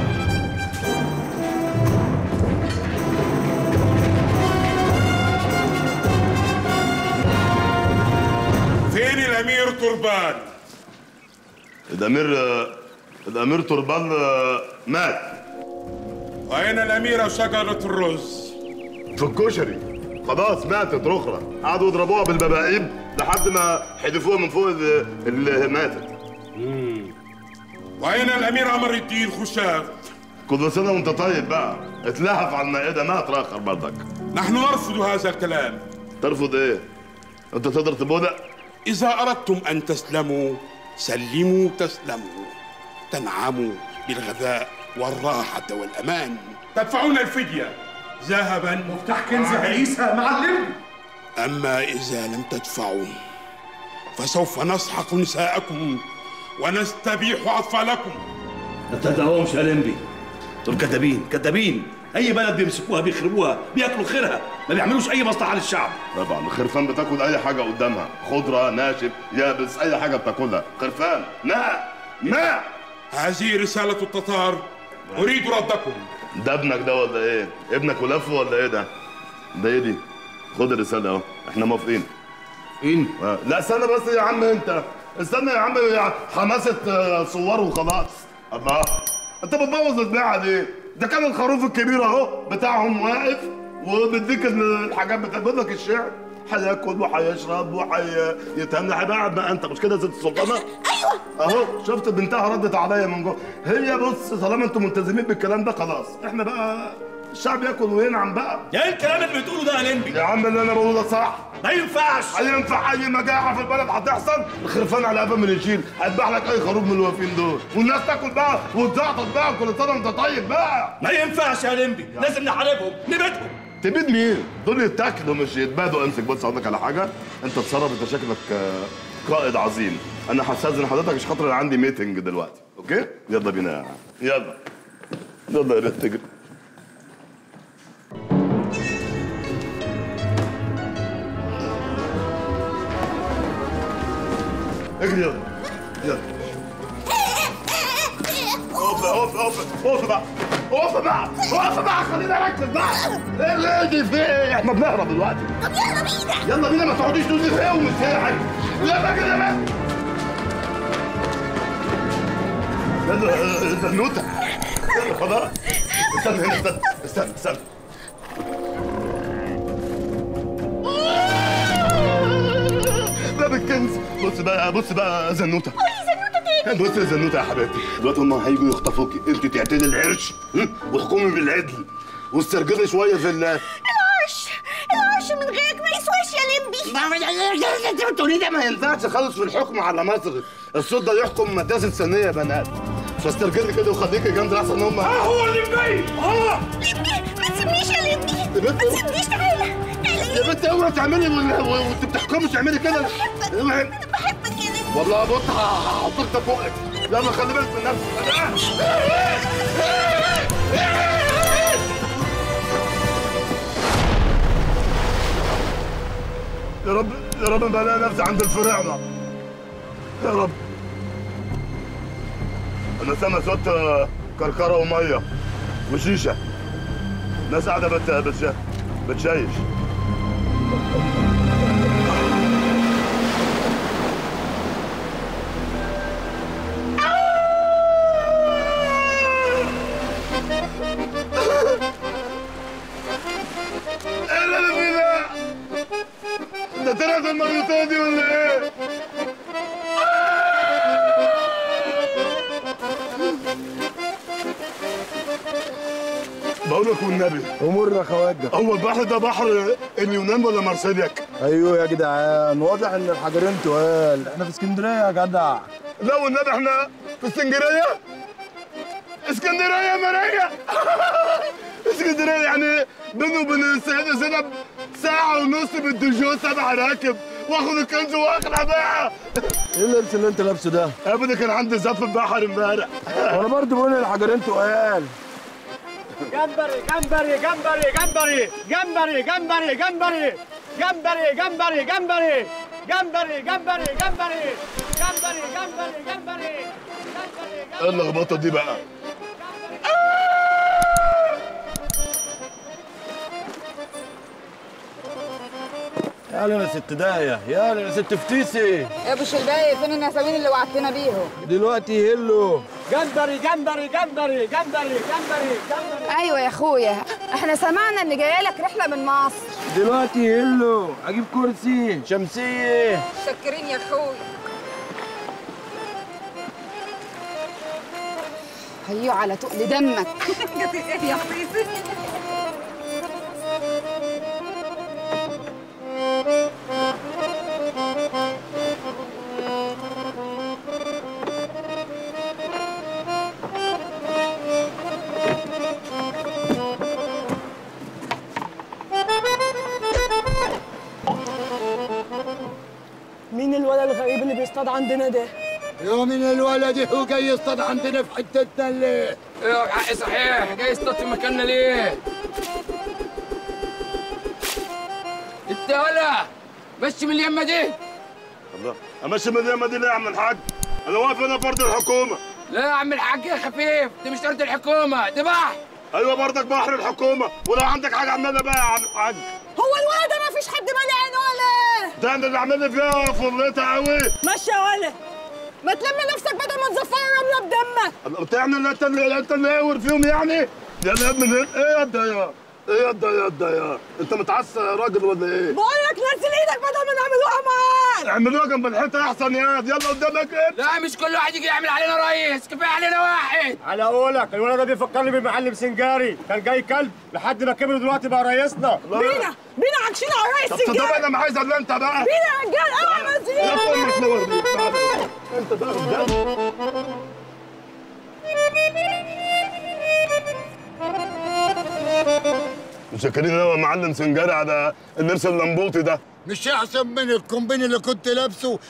فين الامير تربان الامير الامير تربان مات واين الاميره شجره الرز في الكشري خلاص ماتت رخرة قعدوا يضربوها بالبباقيب لحد ما حدفوها من فوق ال- اللي ماتت واين الامير عمر الدين خشاف كل سنة وانت طيب بقى اتلهف على المائدة مات راخر برضك نحن نرفض هذا الكلام ترفض ايه؟ انت تقدر تبودع؟ اذا اردتم ان تسلموا سلموا تسلموا تنعموا بالغذاء والراحه والامان تدفعون الفديه ذهبا مفتاح كنز عيسى معلم اما اذا لم تدفعوا فسوف نسحق نساءكم ونستبيح اطفالكم ما تصدقهمش يا لمبي دول كدابين كدابين اي بلد بيمسكوها بيخربوها بياكلوا خيرها ما بيعملوش اي مصلحه للشعب طبعا الخرفان بتاكل اي حاجة قدامها خضرة ناشف يابس اي حاجة بتاكلها خرفان ماء ماء هذه رساله التتار اريد ردكم ده ابنك ده ولا ايه؟ ابنك ولفه ولا ايه ده؟ ده ايه دي؟ خد الرسالة اهو احنا موافقين ان لا استنى بس يا عم انت استنى يا عم يا حماسة آه، صور وخلاص الله انت بتبوظ البيعة ليه؟ ده كان الخروف الكبير اهو بتاعهم واقف وبيديك الحاجات بتاع بيقول لك الشعر هياكل وهيشرب وهيتهنى هيبقى قاعد بقى انت مش كده يا ست السلطانه؟ ايوه اهو شفت بنتها ردت عليا من جوه هي بص طالما انتم ملتزمين بالكلام ده خلاص احنا بقى الشعب ياكل وينعم بقى ايه الكلام اللي بتقوله ده يا لمبي يا عم اللي انا بقوله ده صح ما ينفعش هينفع اي مجاعه في البلد هتحصل الخرفان على قفا من يشيل هيذبح لك اي خروف من الواقفين دول والناس تاكل بقى وتزعطط بقى كل سنه وانت طيب بقى ما ينفعش يا لمبي لازم نحاربهم نبيدهم تبيد مين؟ دول يتاكلوا مش يتبادوا امسك بص اقول لك على حاجه انت اتصرف انت شكلك آه، قائد عظيم انا هستاذن حضرتك عشان خاطر انا عندي ميتنج دلوقتي اوكي؟ يلا بينا يا عم. يلا يلا يا ريت تجري اجري يلا يلا اقف اقف اقف اقف بقى اقف بقى اقف بقى خلينا نركز بقى ايه اللي دي في ايه احنا بنهرب دلوقتي طب يلا بينا يلا بينا ما تقعديش تقولي في ايه ومش في ايه يلا كده بقى يلا البنوتة يلا خلاص استنى هنا استنى استنى استنى باب الكنز بص بقى بص بقى يا زنوته بص يا زنوته يا حبيبتي دلوقتي هم هيجوا يخطفوكي انت تعتني العرش هم؟ واحكمي بالعدل واسترجلي شويه في ال العرش العرش من غيرك ما يسواش يا لمبي انت بتقولي ده ما ينفعش خالص في الحكم على مصر الصوت ده يحكم مدرسه ثانيه يا بنات فاسترجلي كده وخليكي جنب احسن هم ها هو اللي جاي اه لمبي ما تسيبنيش يا لمبي يا بنت ما تسيبنيش تعالى تعالى يا بنت اوعي تعملي وال- وانت بتحكمي تعملي كده بحبك اوعي. انا بحبك يا لمبي والله بص هحط لك فوقك يلا خلي بالك من نفسك رب ما الاقي نفسي عند الفراعنه يا رب انا سامع صوت آه، كركره وميه وشيشه ناس قاعده بت... بتش... بتشيش ايه اللي انا فيه ده؟ ده طلعت المريضة دي ولا ايه؟ بقول لك والنبي امور يا خواجه هو البحر ده بحر اليونان ولا مارسيلياك؟ ايوه يا جدعان واضح ان الحجرين تقال احنا في اسكندريه يا جدع لا والنبي احنا في اسكندريه اسكندريه ماريا اسكندريه يعني بيني وبين السيده زينب ساعه ونص بالدجو سبع راكب واخد الكنز واخلع بقى ايه اللبس اللي انت لابسه ده؟ ابدا كان عندي زف البحر امبارح وانا برضه بقول الحجرين تقال جمبري جمبري جمبري جمبري جمبري جمبري جمبري جمبري جمبري جمبري جمبري جمبري جمبري جمبري جمبري جمبري ايه اللخبطه دي بقى يا يا ست دايه يا يا ست فتيسي يا ابو شلباي فين النساوين اللي وعدتنا بيهم دلوقتي هلو جمبري جمبري جمبري جمبري جمبري جمبري ايوه يا اخويا احنا سمعنا ان جايه لك رحله من مصر دلوقتي هلو اجيب كرسي شمسيه شكرين يا اخويا هيو على تقل دمك يا حبيبي مين الولد الغريب اللي بيصطاد عندنا ده؟ يا من الولد هو جاي يصطاد عندنا في حتتنا ليه؟ ايه حقي صحيح جاي يصطاد في مكاننا ليه؟ انت ولا مشي من اليمه دي الله امشي من اليمه دي ليه يا عم الحاج؟ انا واقف هنا فرد الحكومه لا يا عم الحاج يا خفيف دي مش ارض الحكومه دي بحر ايوه برضك بحر الحكومه ولو عندك حاجه اعملها بقى يا عم الحاج هو الولد ده ما فيش حد مالي عينه ولا ده انا اللي عامل لي فيها فرلتها قوي ماشي يا ولد ما تلم نفسك بدل ما تزفر الرمله بدمك بتعمل اللي انت اللي انت اللي قاور فيهم يعني يا يا ابني ايه يا ده يا ايه يا ده يا ده يا انت متعصب يا راجل ولا ايه؟ بقول لك نزل ايدك بدل ما نعملوها معاك اعملوها جنب الحيطه احسن يا يلا قدامك ايه؟ لا مش كل واحد يجي يعمل علينا ريس كفايه علينا واحد على قولك الولد ده بيفكرني بالمعلم سنجاري كان جاي كلب لحد ما كبر دلوقتي بقى ريسنا بينا بينا عاكشين على الرئيس طب سنجاري طب انا ما عايز الا انت بقى بينا يا رجال اوعى نزل يا ايدك امك نور بيك تعالى. انت بقى قدام متشكرين قوي يا معلم سنجاري على اللبس اللمبوطي ده مش احسن من الكومبين اللي كنت لابسه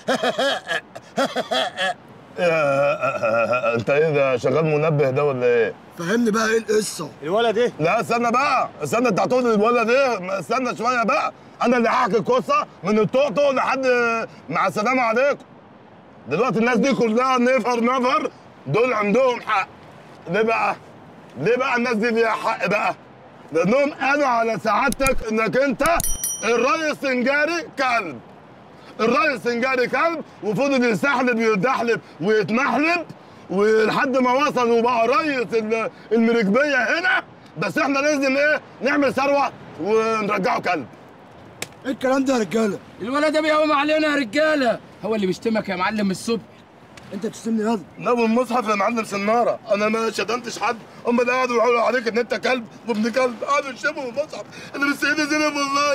يا- انت ايه ده شغال منبه ده ولا ايه؟ فهمني بقى ايه القصه الولد ايه؟ لا استنى بقى استنى انت هتقول لي الولد ايه؟ ما استنى شويه بقى انا اللي هحكي القصه من الطقطق لحد مع السلامه عليكم دلوقتي الناس دي كلها نفر نفر دول عندهم حق ليه بقى؟ ليه بقى الناس دي ليها حق بقى؟ لانهم قالوا على سعادتك انك انت الريس سنجاري كلب الريس سنجاري كلب وفضل يستحلب ويتدحلب ويتمحلب ولحد ما وصل وبقى ريس ال- المركبيه هنا بس احنا لازم ايه نعمل ثروه ونرجعه كلب ايه الكلام ده يا رجاله؟ الولد ده بيقوم علينا يا رجاله هو اللي بيشتمك يا معلم الصبح انت بتشتمني ياض لا والمصحف يا معلم سناره انا ما شتمتش حد هم اللي قعدوا يقولوا عليك ان انت كلب وابن كلب قعدوا يشتموا المصحف انا مش سيدي زينب والله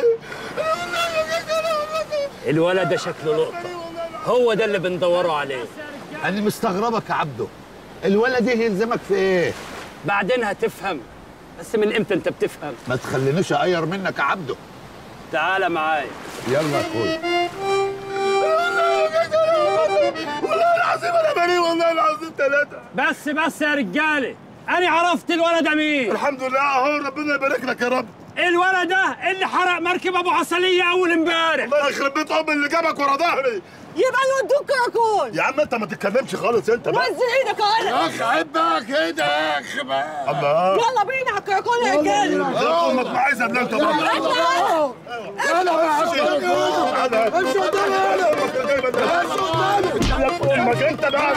الولد ده شكله لقطة هو ده اللي بندوروا عليه انا مستغربك يا عبده الولد ايه يلزمك في ايه؟ بعدين هتفهم بس من امتى انت بتفهم ما تخلينيش اغير منك يا عبده تعالى معايا يلا يا اخويا والله العظيم انا بريء والله العظيم ثلاثه بس بس يا رجالة أنا عرفت الولد ده مين الحمد لله اهو ربنا يبارك لك يا رب الولد ده اللي حرق مركب ابو عسليه اول امبارح الله يخرب بيت ام اللي جابك ورا ظهري يبقى نودوك كراكون يا عم انت ما تتكلمش خالص انت بقى نزل ايدك على يا اخي عيب بقى كده يا اخي بقى الله يلا بينا على الكراكون يا رجاله يا امك ما عايزه بلا انت بقى يلا يا عم امشي قدامي يا امك انت بقى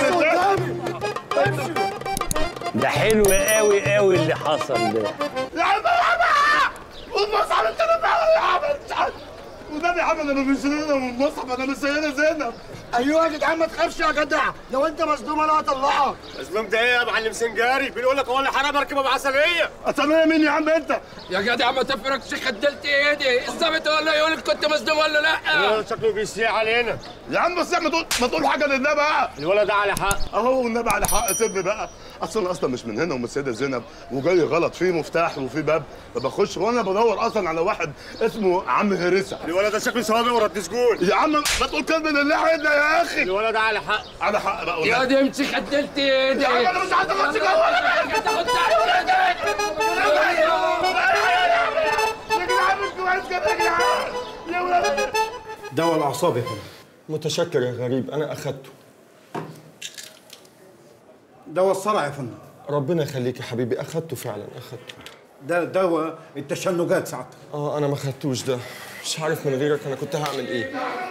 ده حلو قوي قوي اللي حصل ده يا عم يا عم والمصحف انت اللي بتعمل يا عم مش عارف. والنبي يا عم انا مش سيدنا من المصحف انا مش سيدنا زينب ايوه يا جدعان ما تخافش يا جدع لو انت مصدوم انا هطلعك مظلوم ده ايه يا معلم سنجاري بيقول لك هو اللي حرق مركب ابو عسليه عسليه مين يا عم انت يا جدع ما تفرقش خدلت ايدي الظابط ولا يقول لك كنت مصدوم ولا لا شكله بيسيع علينا يا عم بس ما تقول ما تقول حاجه لله بقى الولد ده على حق اهو والنبي على حق سيبني بقى اصل انا اصلا مش من هنا ومن السيده زينب وجاي غلط في مفتاح وفي باب فبخش وانا بدور اصلا على واحد اسمه عم هرسه الولد ده شكله سوابق ورد سجون يا عم ما تقول كلمه لله عدنا يا اخي الولد ده على حق على حق بقى يا دي امسك خدلت ايدي يا عم انا مش عايز اخش جوه انا تاخد دواء الاعصاب يا فندم متشكر يا غريب انا اخدته دواء الصرع يا فندم ربنا يخليك يا حبيبي اخدته فعلا اخدته ده دواء التشنجات ساعتها اه انا ما خدتوش ده مش عارف من غيرك انا كنت هعمل ايه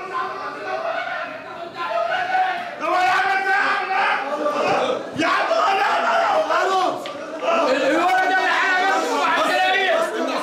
يا عم انا خلاص الولد ده اللي حرق مركب ابو عسليه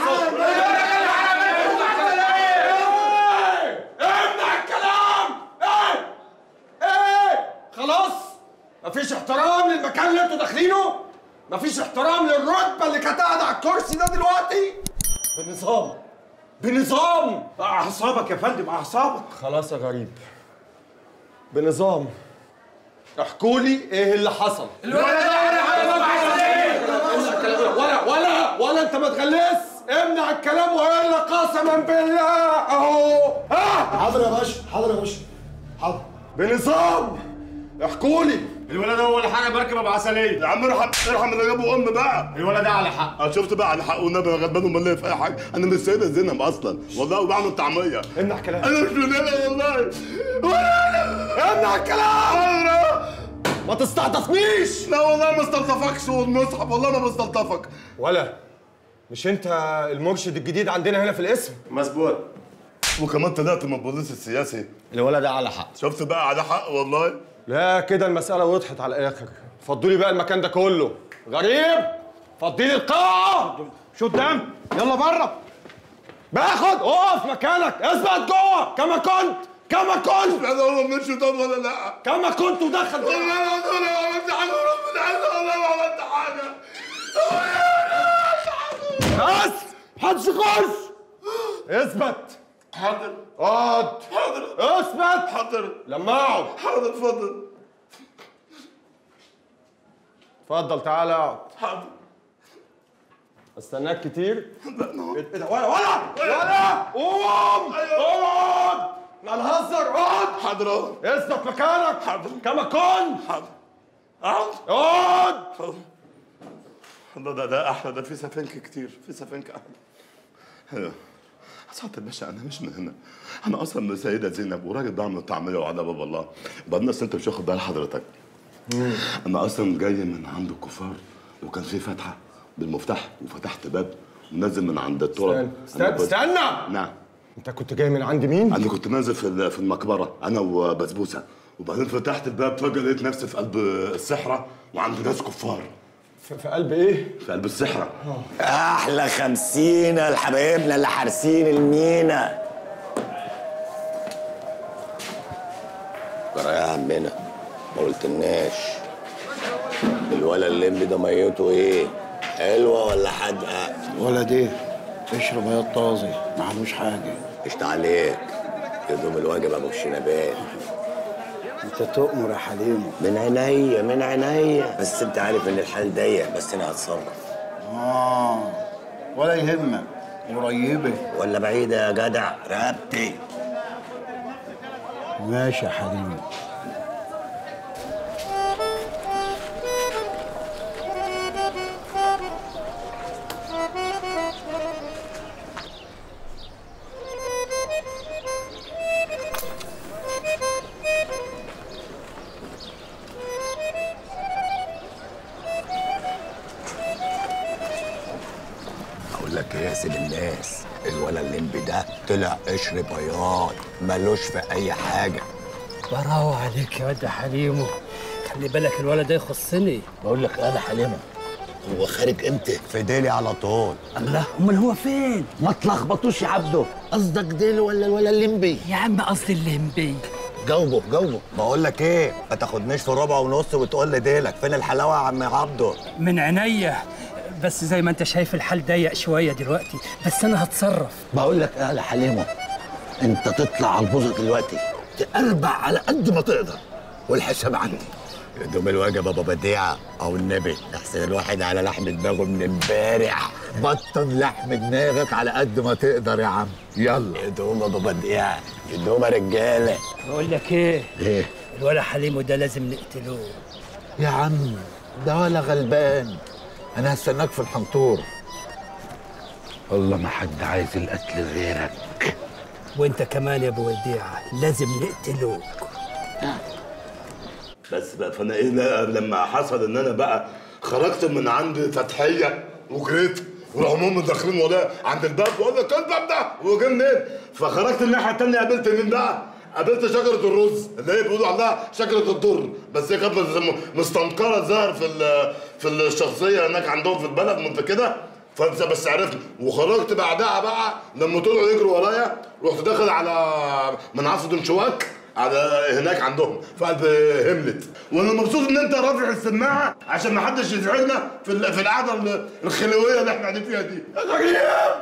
امنع الكلام ايه ايه خلاص مفيش احترام للمكان اللي انتوا داخلينه مفيش احترام للرتبه اللي كانت قاعده على الكرسي ده دلوقتي بنظام بنظام اعصابك يا فندم اعصابك خلاص يا غريب بنظام احكوا لي ايه اللي حصل الولد ده اللي حرق ابو عسليه ولا ولا ولا انت ما تغلس امنع الكلام والا قسما بالله اهو ها حاضر يا باشا حاضر يا باشا حاضر بنظام احكوا لي الولد هو اللي حرق مركب ابو عسليه يا عم ارحم ارحم اللي جابه ام بقى الولد ده على حق اه شفت بقى على حق والنبي انا غلبان امال ليه في اي حاجه انا مش سيده زينب اصلا والله وبعمل طعميه امنع كلام انا مش من هنا والله امنع الكلام ما تستعطفنيش لا والله ما استلطفكش والمصحف والله ما بستلطفك ولا مش انت المرشد الجديد عندنا هنا في الاسم مظبوط وكمان طلعت من البوليس السياسي الولد ده على حق شفت بقى على حق والله لا كده المسألة وضحت على الآخر فضوا لي بقى المكان ده كله غريب فضي لي القاعة شو قدام يلا بره باخد اقف مكانك اثبت جوه كما كنت كما كنت انا هو مش ده ولا لا كما كنت ودخل والله العظيم انا ما عملت حاجه وربنا عز والله ما عملت حاجه بس محدش يخش اثبت حاضر اقعد حاضر اثبت حاضر لما اقعد حاضر اتفضل اتفضل تعالى اقعد حاضر استناك كتير لا ايه ده ولا ولا ولا قوم اقعد ما نهزر اقعد حاضر اهو اثبت مكانك حاضر كما كنت حاضر اقعد اقعد الله ده ده احلى ده في سفنك كتير في سفنك احلى حلو سعادة الباشا انا مش من هنا انا اصلا من سيده زينب وراجل بعمل طعميه وعلى باب الله وبعدين اصل انت مش واخد بال حضرتك انا اصلا جاي من عند الكفار وكان في فتحه بالمفتاح وفتحت باب ونازل من عند التراب استنى أنا استنى, كنت- استنى. نعم انت كنت جاي من عند مين؟ انا كنت نازل في ال- في المقبره انا وبسبوسه وبعدين فتحت الباب فجاه لقيت نفسي في قلب الصحراء وعند ناس كفار في, في قلب ايه؟ في قلب الصحراء احلى خمسين لحبايبنا اللي حارسين المينا جرى يا عمنا ما قلتلناش الولا الليمبي ده ميته ايه حلوه ولا حادقه ولد ايه اشرب يا طازي ما عملوش حاجه قشطة عليك يدوم الواجب ابو الشنبات انت تؤمر يا حليم من عينيا من عينيا بس انت عارف ان الحال ضيق بس انا هتصرف اه ولا يهمك قريبه ولا بعيده يا جدع رقبتي ماشي يا حليم لك ايه يا سيد الناس الولا الليمبي ده طلع قشر بياض ملوش في اي حاجه براو عليك يا واد حليمو خلي بالك الولد ده يخصني بقول لك انا حليمه هو خارج امتى في ديلي على طول الله امال هو فين ما تلخبطوش يا عبده قصدك ديل ولا ولا الليمبي يا عم قصدي الليمبي جاوبه جاوبه بقول لك ايه ما تاخدنيش في ربع ونص وتقول لي ديلك فين الحلاوه يا عم عبده من عينيا بس زي ما انت شايف الحال ضيق شويه دلوقتي بس انا هتصرف بقول لك ايه يا حليمه انت تطلع على البوظه دلوقتي تقربع على قد ما تقدر والحساب عندي يا دوب الواجب ابو بديعه او النبي احسن الواحد على لحم دماغه من امبارح بطن لحم دماغك على قد ما تقدر يا عم يلا يا دوب ابو بديعه يا دوب يا رجاله بقول لك ايه ايه الولا حليمو ده لازم نقتلوه يا عم ده ولا غلبان انا هستناك في الحنطور والله ما حد عايز القتل غيرك وانت كمان يا ابو وديعه لازم نقتلوك بس بقى فانا ايه بقى لما حصل ان انا بقى خرجت من عند فتحيه وجريت وراحوا هم داخلين ورايا عند الباب بقول لك الباب ده هو جه منين؟ فخرجت الناحيه الثانيه قابلت مين بقى؟ قابلت شجره الرز اللي هي بيقولوا عليها شجره الضر بس هي كانت مس- مستنقره الظاهر في ال- في الشخصيه هناك عندهم في البلد ما انت كده فانت بس عرفت وخرجت بعدها بقى لما طلعوا يجروا ورايا رحت داخل على منعصر دمشواك على هناك عندهم في قلب هملت وانا مبسوط ان انت رافع السماعه عشان ما حدش يزعلنا في ال- في القعده ال- الخلويه اللي احنا قاعدين فيها دي غريب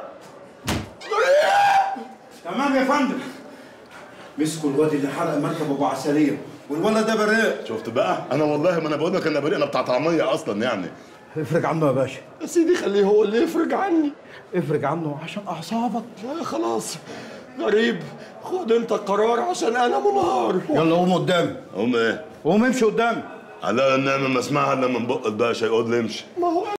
تمام يا فندم مسكوا الواد اللي حرق مركب ابو عسليه والولد ده بريء شفت بقى انا والله ما انا بقول لك انا بريء انا بتاع طعميه اصلا يعني افرج عنه يا باشا يا سيدي خليه هو اللي يفرج عني افرج عنه عشان اعصابك لا خلاص غريب خد انت القرار عشان انا منهار يلا قوم قدامي قوم ايه؟ قوم امشي قدامي على النعمه ما اسمعها الا من بق الباشا يقول لي امشي ما هو